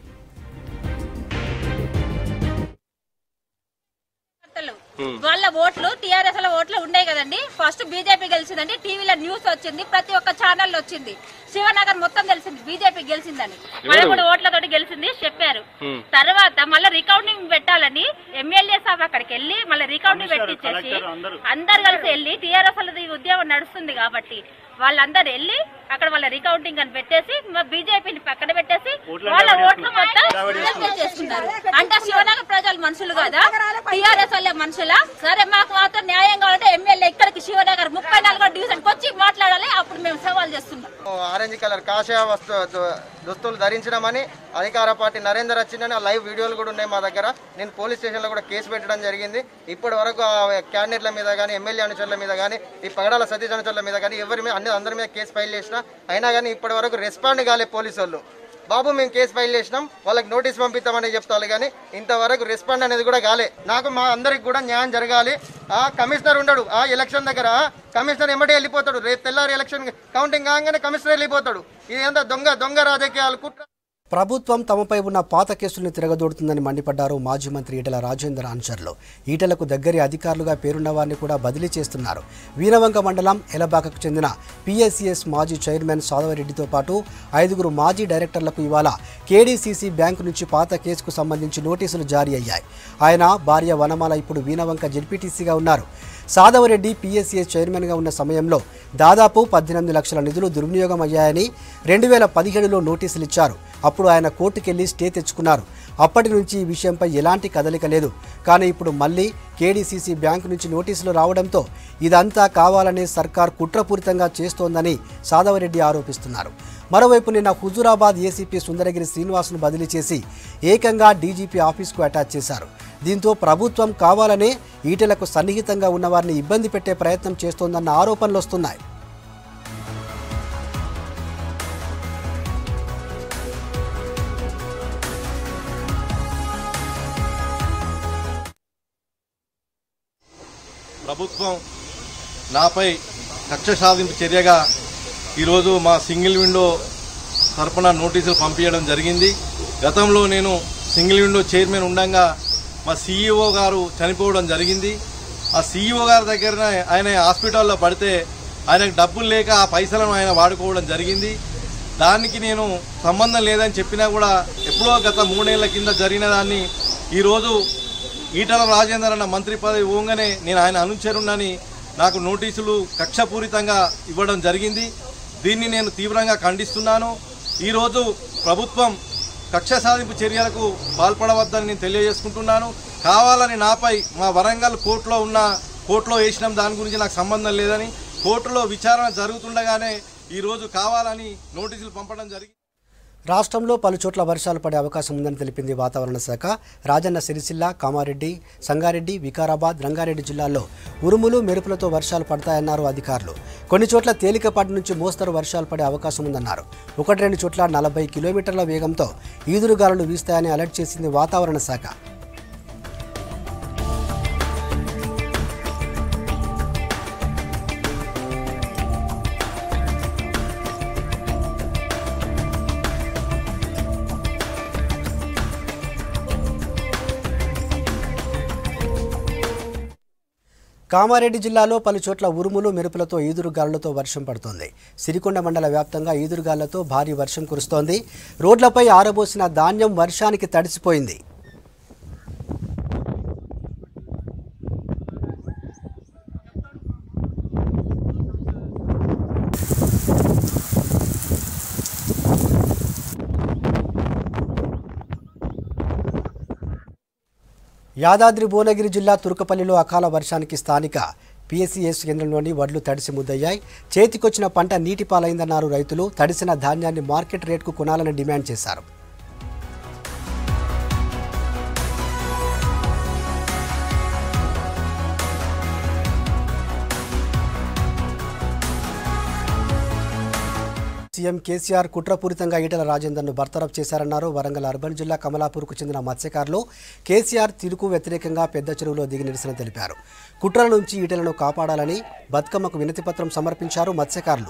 వాళ్ళ ఓట్లు టీఆర్ఎస్ లో ఓట్లు ఉన్నాయి కదండి ఫస్ట్ బీజేపీ గెలిచిందండి టీవీలో న్యూస్ వచ్చింది ప్రతి ఒక్క ఛానల్ వచ్చింది శివనగర్ మొత్తం తెలిసింది బీజేపీ గెలిచిందని పదమూడు ఓట్లతోటి గెలిచింది చెప్పారు తర్వాత మళ్ళీ రికౌంటింగ్ పెట్టాలని ఎమ్మెల్యే సాబ్ అక్కడికి వెళ్ళి మళ్ళీ రికౌంటింగ్ పెట్టించేసి అందరు కలిసి వెళ్ళి టీఆర్ఎస్ వాళ్ళది ఉద్యమం నడుస్తుంది కాబట్టి వాళ్ళందరూ వెళ్ళి అక్కడ వాళ్ళ రికౌంటింగ్ అని పెట్టేసి మా బీజేపీని పక్కన పెట్టేసి వాళ్ళ ఓట్లు మొత్తం cancel చేసుకున్నారు అంటే శివనగర్ ప్రజలు మనుషులు కదా టీఆర్ఎస్ వాళ్ళే మనుషులా సరే మాకు మాత్రం న్యాయం కావాలంటే ఎమ్మెల్యే ఇక్కడికి శివనగర్ ముప్పై నాలుగో డివిజన్ వచ్చి మాట్లాడాలి అప్పుడు మేము సవాల్ చేస్తున్నాం ఆరెంజ్ కలర్ కాషాయ వస్తు దు- దుస్తులు ధరించడమని అధికార పార్టీ నరేందర్ వచ్చిందని ఆ లైవ్ వీడియోలు కూడా ఉన్నాయి మా దగ్గర నేను పోలీస్ స్టేషన్లో కూడా కేసు పెట్టడం జరిగింది ఇప్పటి వరకు ఆ క్యాండిడేట్ల మీద కానీ ఎమ్మెల్యే అనుచరుల మీద కానీ ఈ పగడాల సతీష్ అనుచరుల మీద కానీ ఎవరి మీద అన్ని అందరి మీద కేసు ఫైల్ చేసినా అయినా కానీ ఇప్పటి వరకు రెస్పాండ్ కాలే పోలీసు వాళ్ళు బాబు మేము కేసు ఫైల్ చేసినాం వాళ్ళకి నోటీస్ పంపిస్తామని చెప్తారు కానీ ఇంతవరకు రెస్పాండ్ అనేది కూడా కాలే నాకు మా అందరికి కూడా న్యాయం జరగాలి ఆ కమిషనర్ ఉండడు ఆ ఎలక్షన్ దగ్గర కమిషనర్ ఎమ్మటే వెళ్ళిపోతాడు రేపు తెల్లారి ఎలక్షన్ కౌంటింగ్ కాగానే కమిషనర్ వెళ్ళిపోతాడు ఇది ఎంత దొంగ దొంగ రాజకీయాలు కుట్ర ప్రభుత్వం తమపై ఉన్న పాత కేసుల్ని తిరగదోడుతుందని మండిపడ్డారు మాజీ మంత్రి ఈటల రాజేందర్ ఆన్సర్లు ఈటలకు దగ్గరి అధికారులుగా పేరున్న వారిని కూడా బదిలీ చేస్తున్నారు వీరవంక మండలం ఎలబాకకు చెందిన పిఎస్సిఎస్ మాజీ చైర్మన్ సాదవరెడ్డితో పాటు ఐదుగురు మాజీ డైరెక్టర్లకు ఇవాళ కేడీసీసీ బ్యాంకు నుంచి పాత కేసుకు సంబంధించి నోటీసులు జారీ అయ్యాయి ఆయన భార్య వనమాల ఇప్పుడు వీణవంక జెడ్పీటీసీగా ఉన్నారు సాదవరెడ్డి పిఎస్సిఎస్ చైర్మన్గా ఉన్న సమయంలో దాదాపు పద్దెనిమిది లక్షల నిధులు దుర్వినియోగం అయ్యాయని రెండు వేల పదిహేడులో నోటీసులు ఇచ్చారు అప్పుడు ఆయన కోర్టుకెళ్లి స్టే తెచ్చుకున్నారు అప్పటి నుంచి ఈ విషయంపై ఎలాంటి కదలిక లేదు కానీ ఇప్పుడు మళ్ళీ కేడీసీసీ బ్యాంకు నుంచి నోటీసులు రావడంతో ఇదంతా కావాలనే సర్కార్ కుట్రపూరితంగా చేస్తోందని సాదవరెడ్డి ఆరోపిస్తున్నారు మరోవైపు నిన్న హుజూరాబాద్ ఏసీపీ సుందరగిరి శ్రీనివాస్ను బదిలీ చేసి ఏకంగా డీజీపీ ఆఫీస్కు అటాచ్ చేశారు దీంతో ప్రభుత్వం కావాలనే ఈటెలకు సన్నిహితంగా ఉన్న వారిని ఇబ్బంది పెట్టే ప్రయత్నం చేస్తోందన్న ఆరోపణలు వస్తున్నాయి ప్రభుత్వం నాపై కక్ష సాధింపు చర్యగా ఈరోజు మా సింగిల్ విండో తరపున నోటీసులు పంపించడం జరిగింది గతంలో నేను సింగిల్ విండో చైర్మన్ ఉండగా మా సీఈఓ గారు చనిపోవడం జరిగింది ఆ సీఈఓ గారి దగ్గర ఆయన హాస్పిటల్లో పడితే ఆయనకు డబ్బులు లేక ఆ పైసలను ఆయన వాడుకోవడం జరిగింది దానికి నేను సంబంధం లేదని చెప్పినా కూడా ఎప్పుడో గత మూడేళ్ల కింద జరిగిన దాన్ని ఈరోజు ఈటల రాజేందర్ అన్న మంత్రి పదవి పోగానే నేను ఆయన అనుచరుణ్ణని నాకు నోటీసులు కక్షపూరితంగా ఇవ్వడం జరిగింది దీన్ని నేను తీవ్రంగా ఖండిస్తున్నాను ఈరోజు ప్రభుత్వం కక్ష సాధింపు చర్యలకు పాల్పడవద్దని నేను తెలియజేసుకుంటున్నాను కావాలని నాపై మా వరంగల్ కోర్టులో ఉన్న కోర్టులో వేసినాం దాని గురించి నాకు సంబంధం లేదని కోర్టులో విచారణ జరుగుతుండగానే ఈరోజు కావాలని నోటీసులు పంపడం జరిగింది రాష్ట్రంలో పలు చోట్ల వర్షాలు పడే అవకాశం ఉందని తెలిపింది వాతావరణ శాఖ రాజన్న సిరిసిల్ల కామారెడ్డి సంగారెడ్డి వికారాబాద్ రంగారెడ్డి జిల్లాల్లో ఉరుములు మెరుపులతో వర్షాలు పడతాయన్నారు అధికారులు కొన్ని చోట్ల తేలికపాటి నుంచి మోస్తరు వర్షాలు పడే అవకాశం ఉందన్నారు ఒకటి రెండు చోట్ల నలభై కిలోమీటర్ల వేగంతో ఈదురుగాలులు వీస్తాయని అలర్ట్ చేసింది వాతావరణ శాఖ కామారెడ్డి జిల్లాలో పలు చోట్ల ఉరుములు మెరుపులతో ఈదురుగాలులతో వర్షం పడుతోంది సిరికొండ మండల వ్యాప్తంగా ఈదురుగాలులతో భారీ వర్షం కురుస్తోంది రోడ్లపై ఆరబోసిన ధాన్యం వర్షానికి తడిసిపోయింది యాదాద్రి భువనగిరి జిల్లా తుర్కపల్లిలో అకాల వర్షానికి స్థానిక పిఎస్సిఎస్ కేంద్రంలోని వడ్లు తడిసి ముద్దయ్యాయి చేతికొచ్చిన పంట నీటి పాలైందన్నారు రైతులు తడిసిన ధాన్యాన్ని మార్కెట్ రేటుకు కొనాలని డిమాండ్ చేశారు సీఎం కేసీఆర్ కుట్రపూరితంగా ఈటల రాజేందర్ను బర్తరఫ్ చేశారన్నారు వరంగల్ అర్బన్ జిల్లా కమలాపూర్కు చెందిన మత్స్యకారులు కేసీఆర్ తీరుకు వ్యతిరేకంగా పెద్ద చెరువులో దిగి నిరసన తెలిపారు కుట్రల నుంచి ఈటలను కాపాడాలని బతుకమ్మకు వినతిపత్రం సమర్పించారు మత్స్యకారులు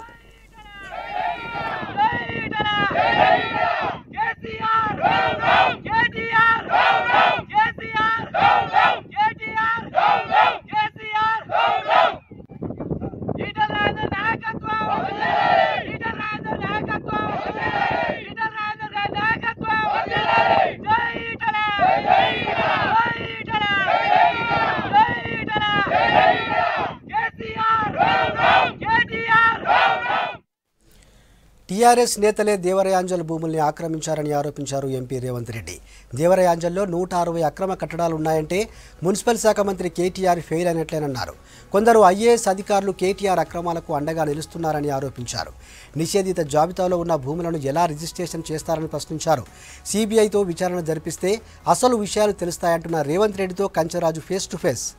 టీఆర్ఎస్ నేతలే దేవరయాంజల్ భూముల్ని ఆక్రమించారని ఆరోపించారు ఎంపీ రేవంత్ రెడ్డి దేవరయాంజల్లో నూట అరవై అక్రమ కట్టడాలు ఉన్నాయంటే మున్సిపల్ శాఖ మంత్రి కేటీఆర్ ఫెయిల్ అయినట్లేనన్నారు కొందరు ఐఏఎస్ అధికారులు కేటీఆర్ అక్రమాలకు అండగా నిలుస్తున్నారని ఆరోపించారు నిషేధిత జాబితాలో ఉన్న భూములను ఎలా రిజిస్ట్రేషన్ చేస్తారని ప్రశ్నించారు సిబిఐతో విచారణ జరిపిస్తే అసలు విషయాలు తెలుస్తాయంటున్న రేవంత్ రెడ్డితో Kancharaju face to face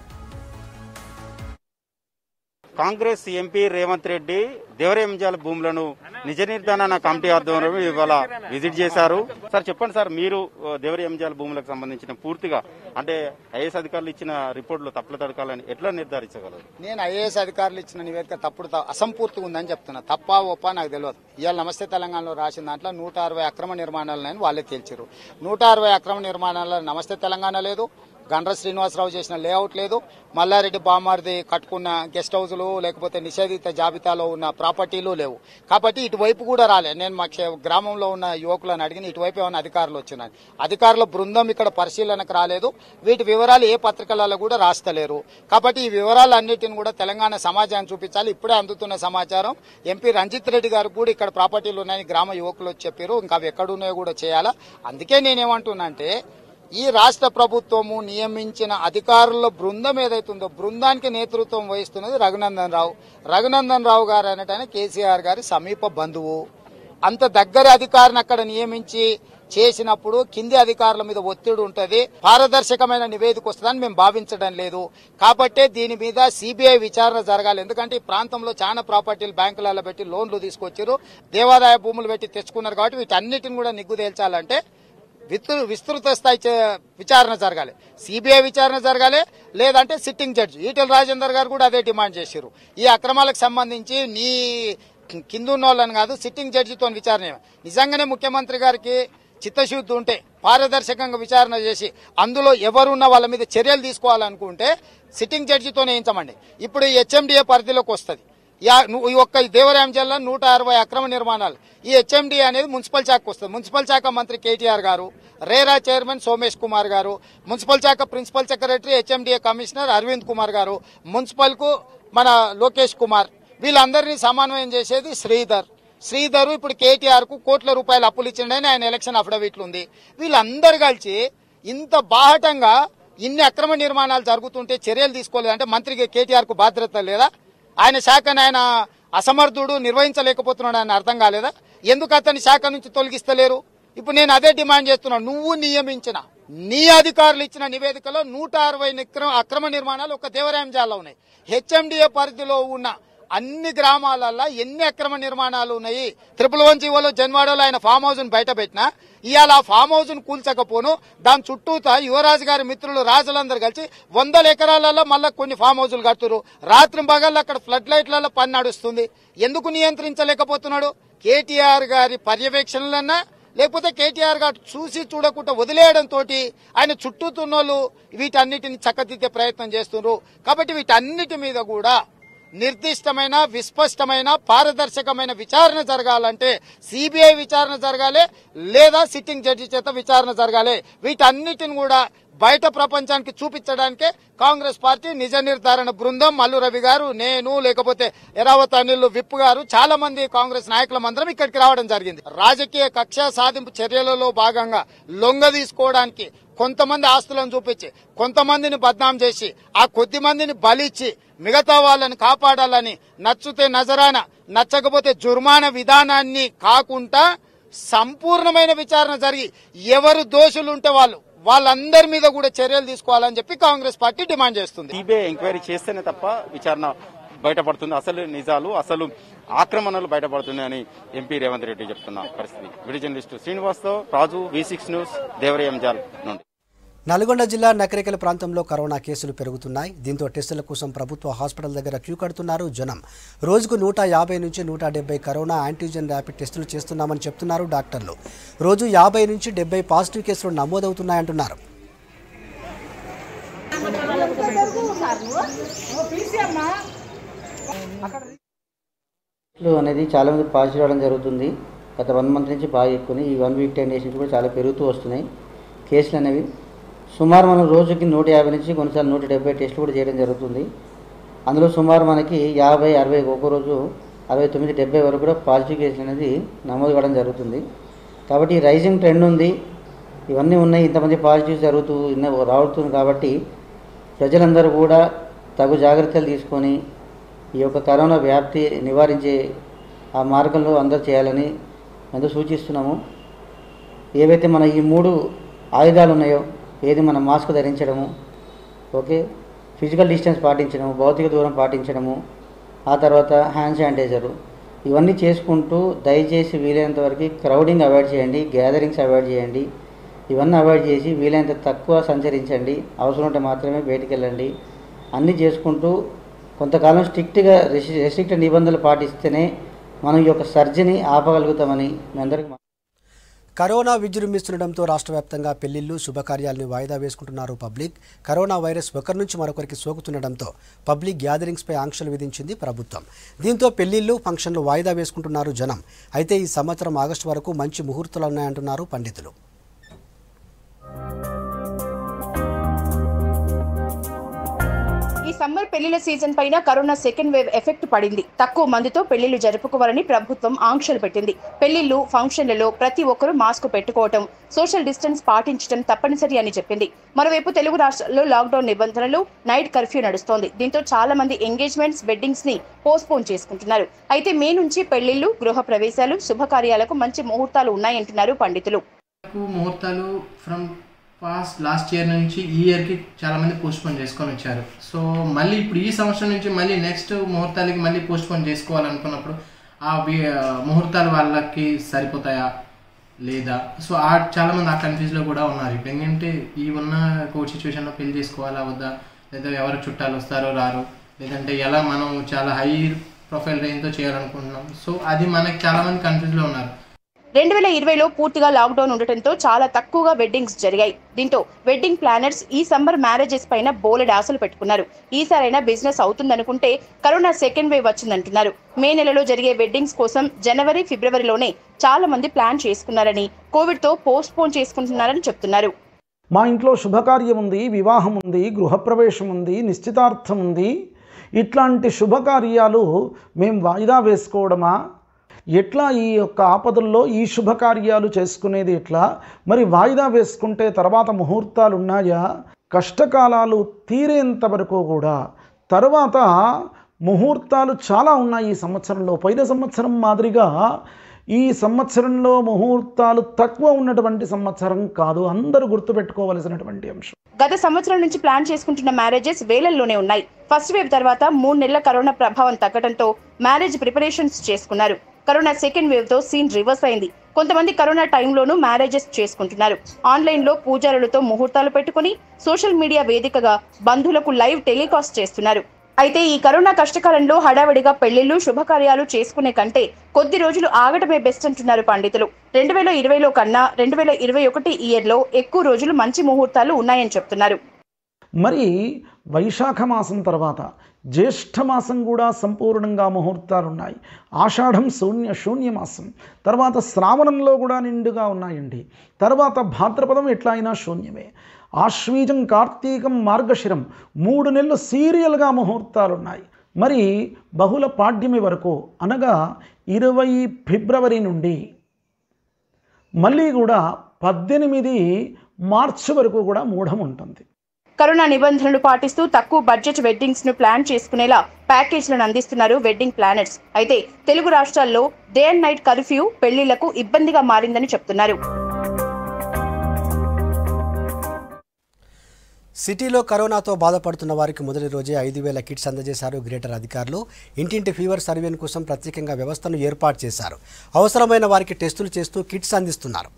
Congress MP Revanth Reddy Devarayamjal భూములను నిజ నిర్ధారణ కమిటీ ఆధ్వర్యంలో ఇవాళ విజిట్ చేశారు సార్ చెప్పండి సార్ మీరు దేవరేంజాల భూములకు సంబంధించిన పూర్తిగా అంటే ఐఏఎస్ అధికారులు ఇచ్చిన రిపోర్టులు తప్పుల తడకాలని ఎట్లా నిర్ధారించగలరు నేను ఐఏఎస్ అధికారులు ఇచ్చిన నివేదిక తప్పుడు త- అసంపూర్తిగా ఉందని చెప్తున్నా తప్ప ఒప్ప నాకు తెలియదు ఇవాళ నమస్తే తెలంగాణలో రాసిన దాంట్లో నూట అరవై అక్రమ నిర్మాణాలని వాళ్ళే తేల్చారు నూట అరవై అక్రమ నిర్మాణాల నమస్తే తెలంగాణ లేదు గండ్ర శ్రీనివాసరావు చేసిన లేఅవుట్ లేదు మల్లారెడ్డి బామారిది కట్టుకున్న గెస్ట్ హౌస్లు లేకపోతే నిషేధిత జాబితాలో ఉన్న ప్రాపర్టీలు లేవు కాబట్టి ఇటువైపు కూడా రాలే నేను మా క్షే- గ్రామంలో ఉన్న యువకులను అడిగిన ఇటువైపు ఏమైనా అధికారులు వచ్చినాయి అధికారుల బృందం ఇక్కడ పరిశీలనకు రాలేదు వీటి వివరాలు ఏ పత్రికలలో కూడా రాస్తలేరు కాబట్టి ఈ వివరాలు అన్నిటిని కూడా తెలంగాణ సమాజాన్ని చూపించాలి ఇప్పుడే అందుతున్న సమాచారం ఎంపీ రంజిత్ రెడ్డి గారు కూడా ఇక్కడ ప్రాపర్టీలు ఉన్నాయని గ్రామ యువకులు వచ్చి చెప్పారు ఇంకా అవి ఎక్కడున్నాయో కూడా చేయాలా అందుకే నేనేమంటున్నా అంటే ఈ రాష్ట్ర ప్రభుత్వము నియమించిన అధికారుల బృందం ఏదైతుందో బృందానికి నేతృత్వం వహిస్తున్నది రఘునందన్ రావు రఘునందన్ రావు గారు అనేటైన కేసీఆర్ గారి సమీప బంధువు అంత దగ్గర అధికారిని అక్కడ నియమించి చేసినప్పుడు కింది అధికారుల మీద ఒత్తిడి ఉంటది పారదర్శకమైన నివేదిక వస్తుందని మేము భావించడం లేదు కాబట్టే దీని మీద సిబిఐ విచారణ జరగాలి ఎందుకంటే ఈ ప్రాంతంలో చాలా ప్రాపర్టీలు బ్యాంకులలో పెట్టి లోన్లు తీసుకొచ్చారు దేవాదాయ భూములు పెట్టి తెచ్చుకున్నారు కాబట్టి వీటన్నిటిని కూడా నిగ్గు తేల్చాలంటే విస్తృ విస్తృత స్థాయి చే- విచారణ జరగాలి సిబిఐ విచారణ జరగాలి లేదంటే సిట్టింగ్ జడ్జి ఈటెల రాజేందర్ గారు కూడా అదే డిమాండ్ చేశారు ఈ అక్రమాలకు సంబంధించి నీ కింద ఉన్న వాళ్ళని కాదు సిట్టింగ్ జడ్జితో విచారణ చేయాలి. నిజంగానే ముఖ్యమంత్రి గారికి చిత్తశుద్ధి ఉంటే పారదర్శకంగా విచారణ చేసి అందులో ఎవరున్న వాళ్ళ మీద చర్యలు తీసుకోవాలనుకుంటే సిట్టింగ్ జడ్జితోనే వేయించమండి ఇప్పుడు ఈ హెచ్ఎండిఏ పరిధిలోకి వస్తుంది యా- ను- ఈ ఒక్క దేవరాయం జిల్లా నూట అరవై అక్రమ నిర్మాణాలు ఈ హెచ్ఎండి అనేది మున్సిపల్ శాఖకు వస్తుంది మున్సిపల్ శాఖ మంత్రి కేటీఆర్ గారు రేరా చైర్మన్ సోమేష్ కుమార్ గారు మున్సిపల్ శాఖ principal secretary HMDA commissioner Arvind Kumar గారు మున్సిపల్ కు మన లోకేష్ కుమార్ వీళ్ళందరినీ సమన్వయం చేసేది శ్రీధర్ శ్రీధర్ ఇప్పుడు కేటీఆర్ కు కోట్ల రూపాయలు అప్పులు ఇచ్చిండని ఆయన ఎలక్షన్ అఫిడవిట్లు ఉంది వీళ్ళందరూ కలిసి ఇంత బాహటంగా ఇన్ని అక్రమ నిర్మాణాలు జరుగుతుంటే చర్యలు తీసుకోలేదు అంటే మంత్రికి కేటీఆర్ కు బాధ్యత లేదా ఆయన శాఖను ఆయన అసమర్థుడు నిర్వహించలేకపోతున్నాడు అని అర్థం కాలేదా ఎందుకు అతని శాఖ నుంచి తొలగిస్తలేరు ఇప్పుడు నేను అదే డిమాండ్ చేస్తున్నాను నువ్వు నియమించిన నీ అధికారులు ఇచ్చిన నివేదికలో నూట అరవై నిక్ర- అక్రమ నిర్మాణాలు ఒక దేవరాయం జాల్లో ఉన్నాయి హెచ్ఎండిఏ పరిధిలో ఉన్న అన్ని గ్రామాలల్లో ఎన్ని అక్రమ నిర్మాణాలు ఉన్నాయి త్రిపుల్ వన్ జీవోలో జన్వాడలో ఆయన ఫామ్ హౌస్ ను బయట పెట్టినా ఇవాళ ఆ ఫామ్ హౌస్ ను కూల్చకపోను దాని చుట్టూతా యువరాజు గారి మిత్రులు రాజులందరూ కలిసి వందల ఎకరాలలో మళ్ళీ కొన్ని ఫామ్ హౌజులు కడుతురు రాత్రి పగళ్ళు అక్కడ ఫ్లడ్ లైట్లలో పని నడుస్తుంది ఎందుకు నియంత్రించలేకపోతున్నాడు కేటీఆర్ గారి పర్యవేక్షణలన్నా లేకపోతే కేటీఆర్ గారు చూసి చూడకుండా వదిలేయడం తోటి ఆయన చుట్టూతున్నోళ్ళు వీటన్నిటిని చక్కదిద్దే ప్రయత్నం చేస్తున్నారు కాబట్టి వీటన్నిటి మీద కూడా నిర్దిష్టమైన విస్పష్టమైన పారదర్శకమైన విచారణ జరగాలంటే సిబిఐ విచారణ జరగాలి లేదా సిట్టింగ్ జడ్జి చేత విచారణ జరగాలి వీటన్నిటిని కూడా బయట ప్రపంచానికి చూపించడానికే కాంగ్రెస్ పార్టీ నిజ నిర్ధారణ బృందం మల్లు రవి గారు నేను లేకపోతే ఎరావత్ అనిల్ విప్ గారు చాలా మంది కాంగ్రెస్ నాయకుల మందరం ఇక్కడికి రావడం జరిగింది రాజకీయ కక్ష సాధింపు చర్యలలో భాగంగా లొంగ తీసుకోవడానికి కొంతమంది ఆస్తులను చూపించి కొంతమందిని బద్నాం చేసి ఆ కొద్ది మందిని బలిచ్చి మిగతా వాళ్ళని కాపాడాలని నచ్చితే నజరాన నచ్చకపోతే జుర్మానా విధానాన్ని కాకుండా సంపూర్ణమైన విచారణ జరిగి ఎవరు దోషులుంటే వాళ్ళు వాళ్ళందరి మీద కూడా చర్యలు తీసుకోవాలని చెప్పి కాంగ్రెస్ పార్టీ డిమాండ్ చేస్తుంది సిబిఐ ఎంక్వైరీ చేస్తేనే తప్ప విచారణ బయటపడుతుంది అసలు నిజాలు అసలు ఆక్రమణలు బయటపడుతున్నాయని ఎంపీ రేవంత్ రెడ్డి చెప్తున్న పరిస్థితి విడి జర్నలిస్టు శ్రీనివాస్తో Raju V six news Devarayamjal నుండి నల్గొండ జిల్లా నకరికల ప్రాంతంలో కరోనా కేసులు పెరుగుతున్నాయి దీంతో టెస్టుల కోసం ప్రభుత్వ హాస్పిటల్ దగ్గర క్యూ కడుతున్నారు జనం రోజుకు నూట యాభై నుంచి నూట డెబ్బై కరోనా యాంటీజెన్ ర్యాపిడ్ టెస్టులు చేస్తున్నామని చెప్తున్నారు డాక్టర్లు రోజు యాభై నుంచి డెబ్బై పాజిటివ్ కేసులు నమోదవుతున్నాయంటున్నారు కేసులు అనేది చాలా మంది పాజిటివ్ రావడం జరుగుతుంది గత వన్ మంత్ నుంచి బాగా ఎక్కువ ఈ వన్ వీక్ టెన్ డేస్ నుంచి కూడా చాలా పెరుగుతూ వస్తున్నాయి కేసులు అనేవి సుమారు మనం రోజుకి నూట యాభై నుంచి కొన్నిసార్లు నూట డెబ్బై టెస్టులు కూడా చేయడం జరుగుతుంది అందులో సుమారు మనకి యాభై అరవై ఒక్కో రోజు అరవై తొమ్మిది డెబ్బై వరకు కూడా పాజిటివ్ కేసులు అనేది నమోదు కావడం జరుగుతుంది కాబట్టి రైజింగ్ ట్రెండ్ ఉంది ఇవన్నీ ఉన్నాయి ఇంతమంది పాజిటివ్ జరుగుతూ ఇన్న- రావుతుంది కాబట్టి ప్రజలందరూ కూడా తగు జాగ్రత్తలు తీసుకొని ఈ యొక్క కరోనా వ్యాప్తి నివారించే ఆ మార్గంలో అందరూ చేయాలని అందరూ సూచిస్తున్నాము ఏవైతే మన ఈ మూడు ఆయుధాలు ఉన్నాయో ఏది మన మాస్క్ ధరించడము ఓకే ఫిజికల్ డిస్టెన్స్ పాటించడము భౌతిక దూరం పాటించడము ఆ తర్వాత హ్యాండ్ శానిటైజరు ఇవన్నీ చేసుకుంటూ దయచేసి వీలైనంత వరకు క్రౌడింగ్ అవాయిడ్ చేయండి గ్యాదరింగ్స్ అవాయిడ్ చేయండి ఇవన్నీ అవాయిడ్ చేసి వీలైనంత తక్కువ సంచరించండి అవసరం ఉంటే మాత్రమే బయటికి వెళ్ళండి అన్నీ చేసుకుంటూ కొంతకాలం స్ట్రిక్ట్గా రెసి రెస్ట్రిక్ట్ నిబంధనలు పాటిస్తేనే మనం ఈ యొక్క సర్జని ఆపగలుగుతామని మీ అందరికీ కరోనా విజృంభిస్తుండటంతో రాష్ట్ర వ్యాప్తంగా పెళ్లిళ్లు శుభకార్యాలను వాయిదా వేసుకుంటున్నారు పబ్లిక్ కరోనా వైరస్ ఒకరి నుంచి మరొకరికి సోకుతుండటంతో పబ్లిక్ గ్యాదరింగ్స్పై ఆంక్షలు విధించింది ప్రభుత్వం దీంతో పెళ్లిళ్లు ఫంక్షన్లు వాయిదా వేసుకుంటున్నారు జనం అయితే ఈ సంవత్సరం ఆగస్టు వరకు మంచి ముహూర్తాలు ఉన్నాయంటున్నారు పండితులు ఈ సమ్మర్ పెళ్లిళ్ల సీజన్ పైన కరోనా సెకండ్ వేవ్ ఎఫెక్ట్ పడింది తక్కువ మందితో పెళ్లిళ్లు జరుపుకోవాలని ప్రభుత్వం ఆంక్షలు పెట్టింది పెళ్లిళ్లు ఫంక్షన్లలో ప్రతి ఒక్కరూ మాస్క్ పెట్టుకోవటం సోషల్ డిస్టెన్స్ పాటించడం తప్పనిసరి అని చెప్పింది మరోవైపు తెలుగు రాష్ట్రాల్లో లాక్డౌన్ నిబంధనలు నైట్ కర్ఫ్యూ నడుస్తోంది దీంతో చాలా మంది ఎంగేజ్మెంట్స్ వెడ్డింగ్స్ ని పోస్ట్పోన్ చేసుకుంటున్నారు అయితే మే నుంచి పెళ్లిళ్లు గృహ ప్రవేశాలు శుభకార్యాలకు మంచి ముహూర్తాలు ఉన్నాయంటున్నారు పండితులు ముహూర్తాలు ఫ్రమ్ పాస్ట్ లాస్ట్ ఇయర్ నుంచి ఈ ఇయర్కి చాలామంది పోస్ట్పోన్ చేసుకొని వచ్చారు సో మళ్ళీ ఇప్పుడు ఈ సంవత్సరం నుంచి మళ్ళీ నెక్స్ట్ ముహూర్తాలకి మళ్ళీ పోస్ట్పోన్ చేసుకోవాలనుకున్నప్పుడు ఆ వి- ముహూర్తాలు వాళ్ళకి సరిపోతాయా లేదా సో ఆ చాలా మంది ఆ కన్ఫ్యూజ్లో కూడా ఉన్నారు ఇప్పుడు ఏంటంటే ఈ ఉన్న కోవిడ్ సిచ్యువేషన్లో పెళ్లి చేసుకోవాలా వద్దా లేదా ఎవరు చుట్టాలు వస్తారో రారు లేదంటే ఎలా మనం చాలా హై ప్రొఫైల్ రేంజ్తో చేయాలనుకుంటున్నాం సో అది మనకి చాలా మంది కన్ఫ్యూజ్లో ఉన్నారు రెండు వేల ఇరవైలో పూర్తిగా లాక్డౌన్ ఉండటంతో చాలా తక్కువగా వెడ్డింగ్స్ జరిగాయి దీంతో వెడ్డింగ్ ప్లానర్స్ ఈ సమ్మర్ మ్యారేజెస్ పైన బోలెడు ఆశలు పెట్టుకున్నారు ఈసారైనా బిజినెస్ అవుతుందనుకుంటే కరోనా సెకండ్ వేవ్ వచ్చిందంటున్నారు మే నెలలో జరిగే వెడ్డింగ్స్ కోసం జనవరి ఫిబ్రవరిలోనే చాలా మంది ప్లాన్ చేసుకున్నారని కోవిడ్ తో పోస్ట్ పోన్ చేసుకుంటున్నారని చెప్తున్నారు మా ఇంట్లో శుభకార్యం ఉంది వివాహం ఉంది గృహప్రవేశం ఉంది నిశ్చితార్థం ఉంది ఇట్లాంటి శుభకార్యాలు మేము వాయిదా వేసుకోవడమా ఎట్లా ఈ యొక్క ఆపదల్లో ఈ శుభకార్యాలు చేసుకునేది ఎట్లా మరి వాయిదా వేసుకుంటే తర్వాత ముహూర్తాలు ఉన్నాయా కష్టకాలాలు తీరేంత వరకు కూడా తర్వాత ముహూర్తాలు చాలా ఉన్నాయి ఈ సంవత్సరంలో పోయిన సంవత్సరం మాదిరిగా ఈ సంవత్సరంలో ముహూర్తాలు తక్కువ ఉన్నటువంటి సంవత్సరం కాదు అందరూ గుర్తుపెట్టుకోవలసినటువంటి అంశం గత సంవత్సరం నుంచి ప్లాన్ చేసుకుంటున్న మ్యారేజెస్ వేలల్లోనే ఉన్నాయి ఫస్ట్ వేవ్ తర్వాత మూడు నెలల కరోనా ప్రభావం తగ్గడంతో మ్యారేజ్ ప్రిపరేషన్స్ చేసుకున్నారు కరోనా సెకండ్ వేవ్ తో సీన్ రివర్స్ అయింది కొంతమంది కరోనా టైంలోనూ మ్యారేజెస్ చేసుకుంటున్నారు ఆన్లైన్ లో పూజారులతో ముహూర్తాలు పెట్టుకుని సోషల్ మీడియా వేదికగా బంధువులకు లైవ్ టెలికాస్ట్ చేస్తున్నారు అయితే ఈ కరోనా కష్టకాలంలో హడావిడిగా పెళ్లిళ్లు శుభకార్యాలు చేసుకునే కంటే కొద్ది రోజులు ఆగటమే బెస్ట్ అంటున్నారు పండితులు రెండు వేల ఇరవైలో కన్నా రెండు వేల ఇరవై ఒకటి ఇయర్లో ఎక్కువ రోజులు మంచి ముహూర్తాలు ఉన్నాయని చెప్తున్నారు మరి వైశాఖ మాసం తర్వాత జ్యేష్ఠ మాసం కూడా సంపూర్ణంగా ముహూర్తాలు ఉన్నాయి ఆషాఢం శూన్య శూన్య మాసం తర్వాత శ్రావణంలో కూడా నిండుగా ఉన్నాయండి తర్వాత భాద్రపదం ఎట్లా అయినా శూన్యమే ఆశ్వీజం కార్తీకం మార్గశిరం మూడు నెలలు సీరియల్గా ముహూర్తాలు ఉన్నాయి మరి బహుళ పాడ్యమి వరకు అనగా ఇరవై ఫిబ్రవరి నుండి మళ్ళీ కూడా పద్దెనిమిది మార్చి వరకు కూడా మూఢం ఉంటుంది కరోనా నిబంధనలు పాటిస్తూ తక్కువ బడ్జెట్ వెడ్డింగ్స్ ను ప్లాన్ చేసుకునేలా ప్యాకేజ్లను అందిస్తున్నారు వెడ్డింగ్ ప్లానర్స్ అయితే తెలుగు రాష్ట్రాల్లో డే అండ్ నైట్ కర్ఫ్యూ పెళ్లిళ్లకు ఇబ్బందిగా మారిందని చెప్తున్నారు సిటీలో కరోనాతో బాధపడుతున్న వారికి మొదటి రోజే ఐదు వేల కిట్స్ అందజేశారు గ్రేటర్ అధికారులు ఇంటింటి ఫీవర్ సర్వేన్ కోసం ప్రత్యేకంగా వ్యవస్థను ఏర్పాటు చేశారు అవసరమైన వారికి టెస్టులు చేస్తూ కిట్స్ అందిస్తున్నారు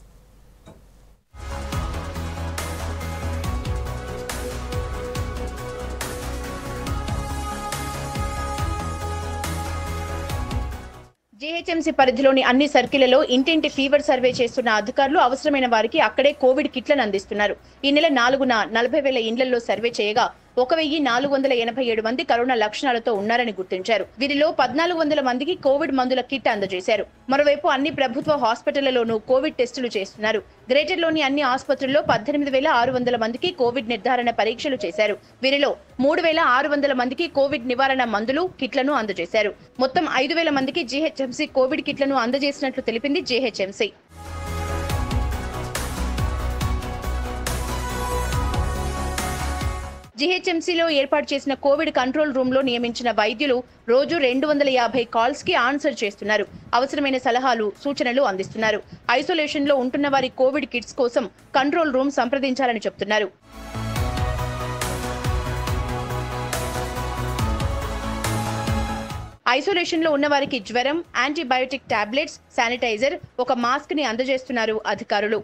జీహెచ్ఎంసీ పరిధిలోని అన్ని సర్కిళ్లలో ఇంటింటి ఫీవర్ సర్వే చేస్తున్న అధికారులు అవసరమైన వారికి అక్కడే కోవిడ్ కిట్లను అందిస్తున్నారు ఈ నెల నాలుగున నలభై వేల ఇండ్లలో సర్వే చేయగా ఒక వెయ్యి నాలుగు వందల ఎనభై ఏడు మంది కరోనా లక్షణాలతో ఉన్నారని గుర్తించారు వీరిలో పద్నాలుగు వందల మందికి కోవిడ్ మందుల కిట్ అందజేశారు మరోవైపు అన్ని ప్రభుత్వ హాస్పిటళ్లలోనూ కోవిడ్ టెస్టులు చేస్తున్నారు గ్రేటర్లోని అన్ని ఆసుపత్రుల్లో పద్దెనిమిది వేల ఆరు వందల మందికి కోవిడ్ నిర్ధారణ పరీక్షలు చేశారు వీరిలో మూడు వేల ఆరు వందల మందికి కోవిడ్ నివారణ మందులు కిట్లను అందజేశారు మొత్తం ఐదు వేల మందికి జీహెచ్ఎంసీ కోవిడ్ కిట్లను అందజేసినట్లు తెలిపింది జీహెచ్ఎంసీ జీహెచ్ఎంసీలో ఏర్పాటు చేసిన కోవిడ్ కంట్రోల్ రూమ్ లో నియమించిన వైద్యులు రోజు రెండు వందల యాభై కాల్స్ కి ఆన్సర్ చేస్తున్నారు అవసరమైన సలహాలు సూచనలు అందిస్తున్నారు ఐసోలేషన్ లో ఉంటున్న వారి కోవిడ్ కిట్స్ కోసం కంట్రోల్ రూమ్ సంప్రదించాలని చెప్తున్నారు ఐసోలేషన్ లో ఉన్న వారికి జ్వరం యాంటీబయోటిక్ టాబ్లెట్స్ శానిటైజర్ ఒక మాస్క్ ని అందజేస్తున్నారు అధికారులు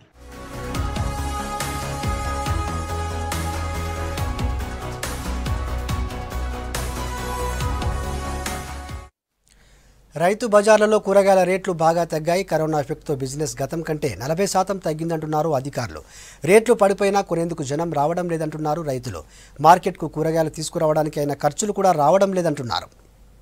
రైతు బజార్లలో కూరగాయల రేట్లు బాగా తగ్గాయి కరోనా ఎఫెక్ట్తో బిజినెస్ గతం కంటే నలభై శాతం తగ్గిందంటున్నారు అధికారులు రేట్లు పడిపోయినా కొనేందుకు జనం రావడం లేదంటున్నారు రైతులు మార్కెట్కు కూరగాయలు తీసుకురావడానికి అయిన ఖర్చులు కూడా రావడం లేదంటున్నారు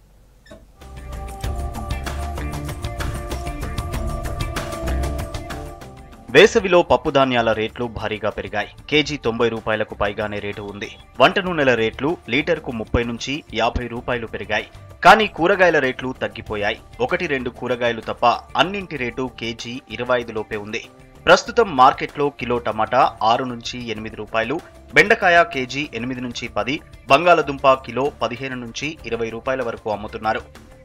వేసవిలో పప్పు ధాన్యాల రేట్లు భారీగా పెరిగాయి కేజీ తొంభై రూపాయలకు పైగానే రేటు ఉంది వంట నూనెల రేట్లు లీటర్కు ముప్పై నుంచి యాభై రూపాయలు పెరిగాయి కానీ కూరగాయల రేట్లు తగ్గిపోయాయి ఒకటి రెండు కూరగాయలు తప్ప అన్నింటి రేటు కేజీ ఇరవై ఐదు లోపే ఉంది ప్రస్తుతం మార్కెట్లో కిలో టమాటా ఆరు నుంచి ఎనిమిది రూపాయలు బెండకాయ కేజీ ఎనిమిది నుంచి పది బంగాళదుంప కిలో పదిహేను నుంచి ఇరవై రూపాయల వరకు అమ్ముతున్నారు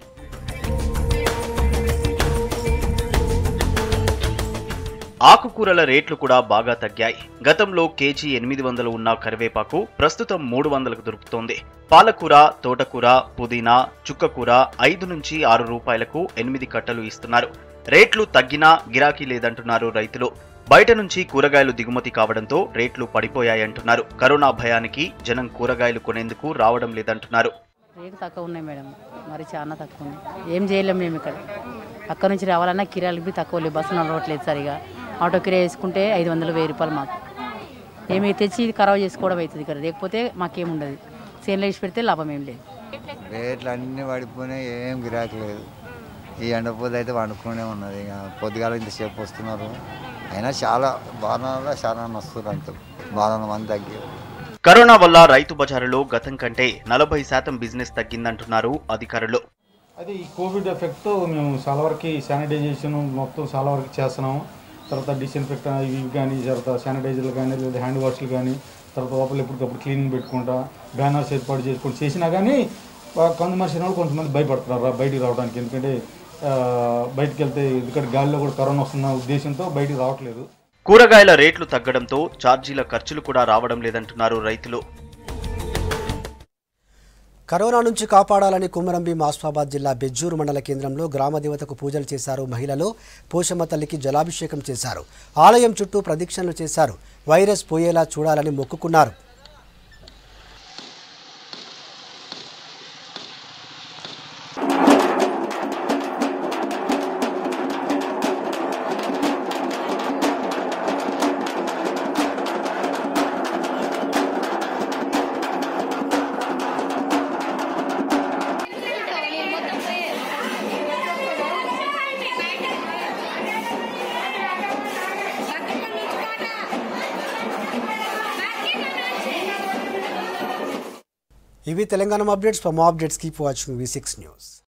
ఆకుకూరల రేట్లు కూడా బాగా తగ్గాయి గతంలో కేజీ ఎనిమిది వందలు ఉన్న కరివేపాకు ప్రస్తుతం మూడు వందలకు దొరుకుతోంది పాలకూర తోటకూర పుదీనా చుక్కకూర ఐదు నుంచి ఆరు రూపాయలకు ఎనిమిది కట్టలు ఇస్తున్నారు రేట్లు తగ్గినా గిరాకీ లేదంటున్నారు రైతులు బయట నుంచి కూరగాయలు దిగుమతి కావడంతో రేట్లు పడిపోయాయంటున్నారు కరోనా భయానికి జనం కూరగాయలు కొనేందుకు రావడం లేదంటున్నారు రేటు తక్కువ ఉన్నాయి మేడం మరి చాలా తక్కువ ఉన్నాయి ఏం చేయలేం మేము ఇక్కడ అక్కడ నుంచి రావాలన్నా కిరాయిలు తక్కువ లేవు బస్సు నడవట్లేదు సరిగా ఆటో కిరాయి వేసుకుంటే ఐదు వందలు వెయ్యి రూపాయలు మాకు ఏమి తెచ్చి ఇది ఖరాబ్ చేసుకోవడం అవుతుంది ఇక్కడ లేకపోతే మాకేముండదు సేన్లో వేసి పెడితే లాభం ఏం లేదు రేట్లు అన్నీ పడిపోయినాయి ఏం గిరాకీ లేదు ఈ ఎండపోతే అయితే వండుకునే ఉన్నది ఇక పొద్దుగాల ఇంతసేపు వస్తున్నారు అయినా చాలా బాణాలలో చాలా వస్తున్నారు అంత బాణాల మంది తగ్గి కరోనా వల్ల రైతు బజారులో గతం కంటే నలభై శాతం బిజినెస్ తగ్గిందంటున్నారు అధికారులు అది ఈ కోవిడ్ ఎఫెక్ట్ మేము చాలా వరకు శానిటైజేషన్ మొత్తం చాలా వరకు చేస్తున్నాము తర్వాత డిస్ఇన్ఫెక్ట్ ఇవి కానీ తర్వాత శానిటైజర్లు కానీ లేదా హ్యాండ్ వాష్లు కానీ తర్వాత లోపల ఎప్పటికప్పుడు క్లీనింగ్ పెట్టుకుంటా బ్యానర్స్ ఏర్పాటు చేసుకుంటూ చేసినా కానీ కన్సూమర్స్ వాళ్ళు కొంతమంది భయపడుతున్నారు రా- బయటికి రావడానికి ఎందుకంటే ఆ, బయటికి వెళ్తే ఎందుకంటే గాలిలో కూడా కరోనా వస్తున్న ఉద్దేశంతో బయటికి రావట్లేదు కూరగాయల రేట్లు తగ్గడంతో ఛార్జీల ఖర్చులు కూడా రావడం లేదంటున్నారు రైతులు కరోనా నుంచి కాపాడాలని కుమరంభీం ఆస్ఫాబాద్ జిల్లా బెజ్జూరు మండల కేంద్రంలో గ్రామ దేవతకు పూజలు చేశారు మహిళలు పోషమ్మ తల్లికి జలాభిషేకం చేశారు ఆలయం చుట్టూ ప్రదక్షిణలు చేశారు వైరస్ పోయేలా చూడాలని మొక్కుకున్నారు ఇవి Telangana updates for more updates keep watching V six news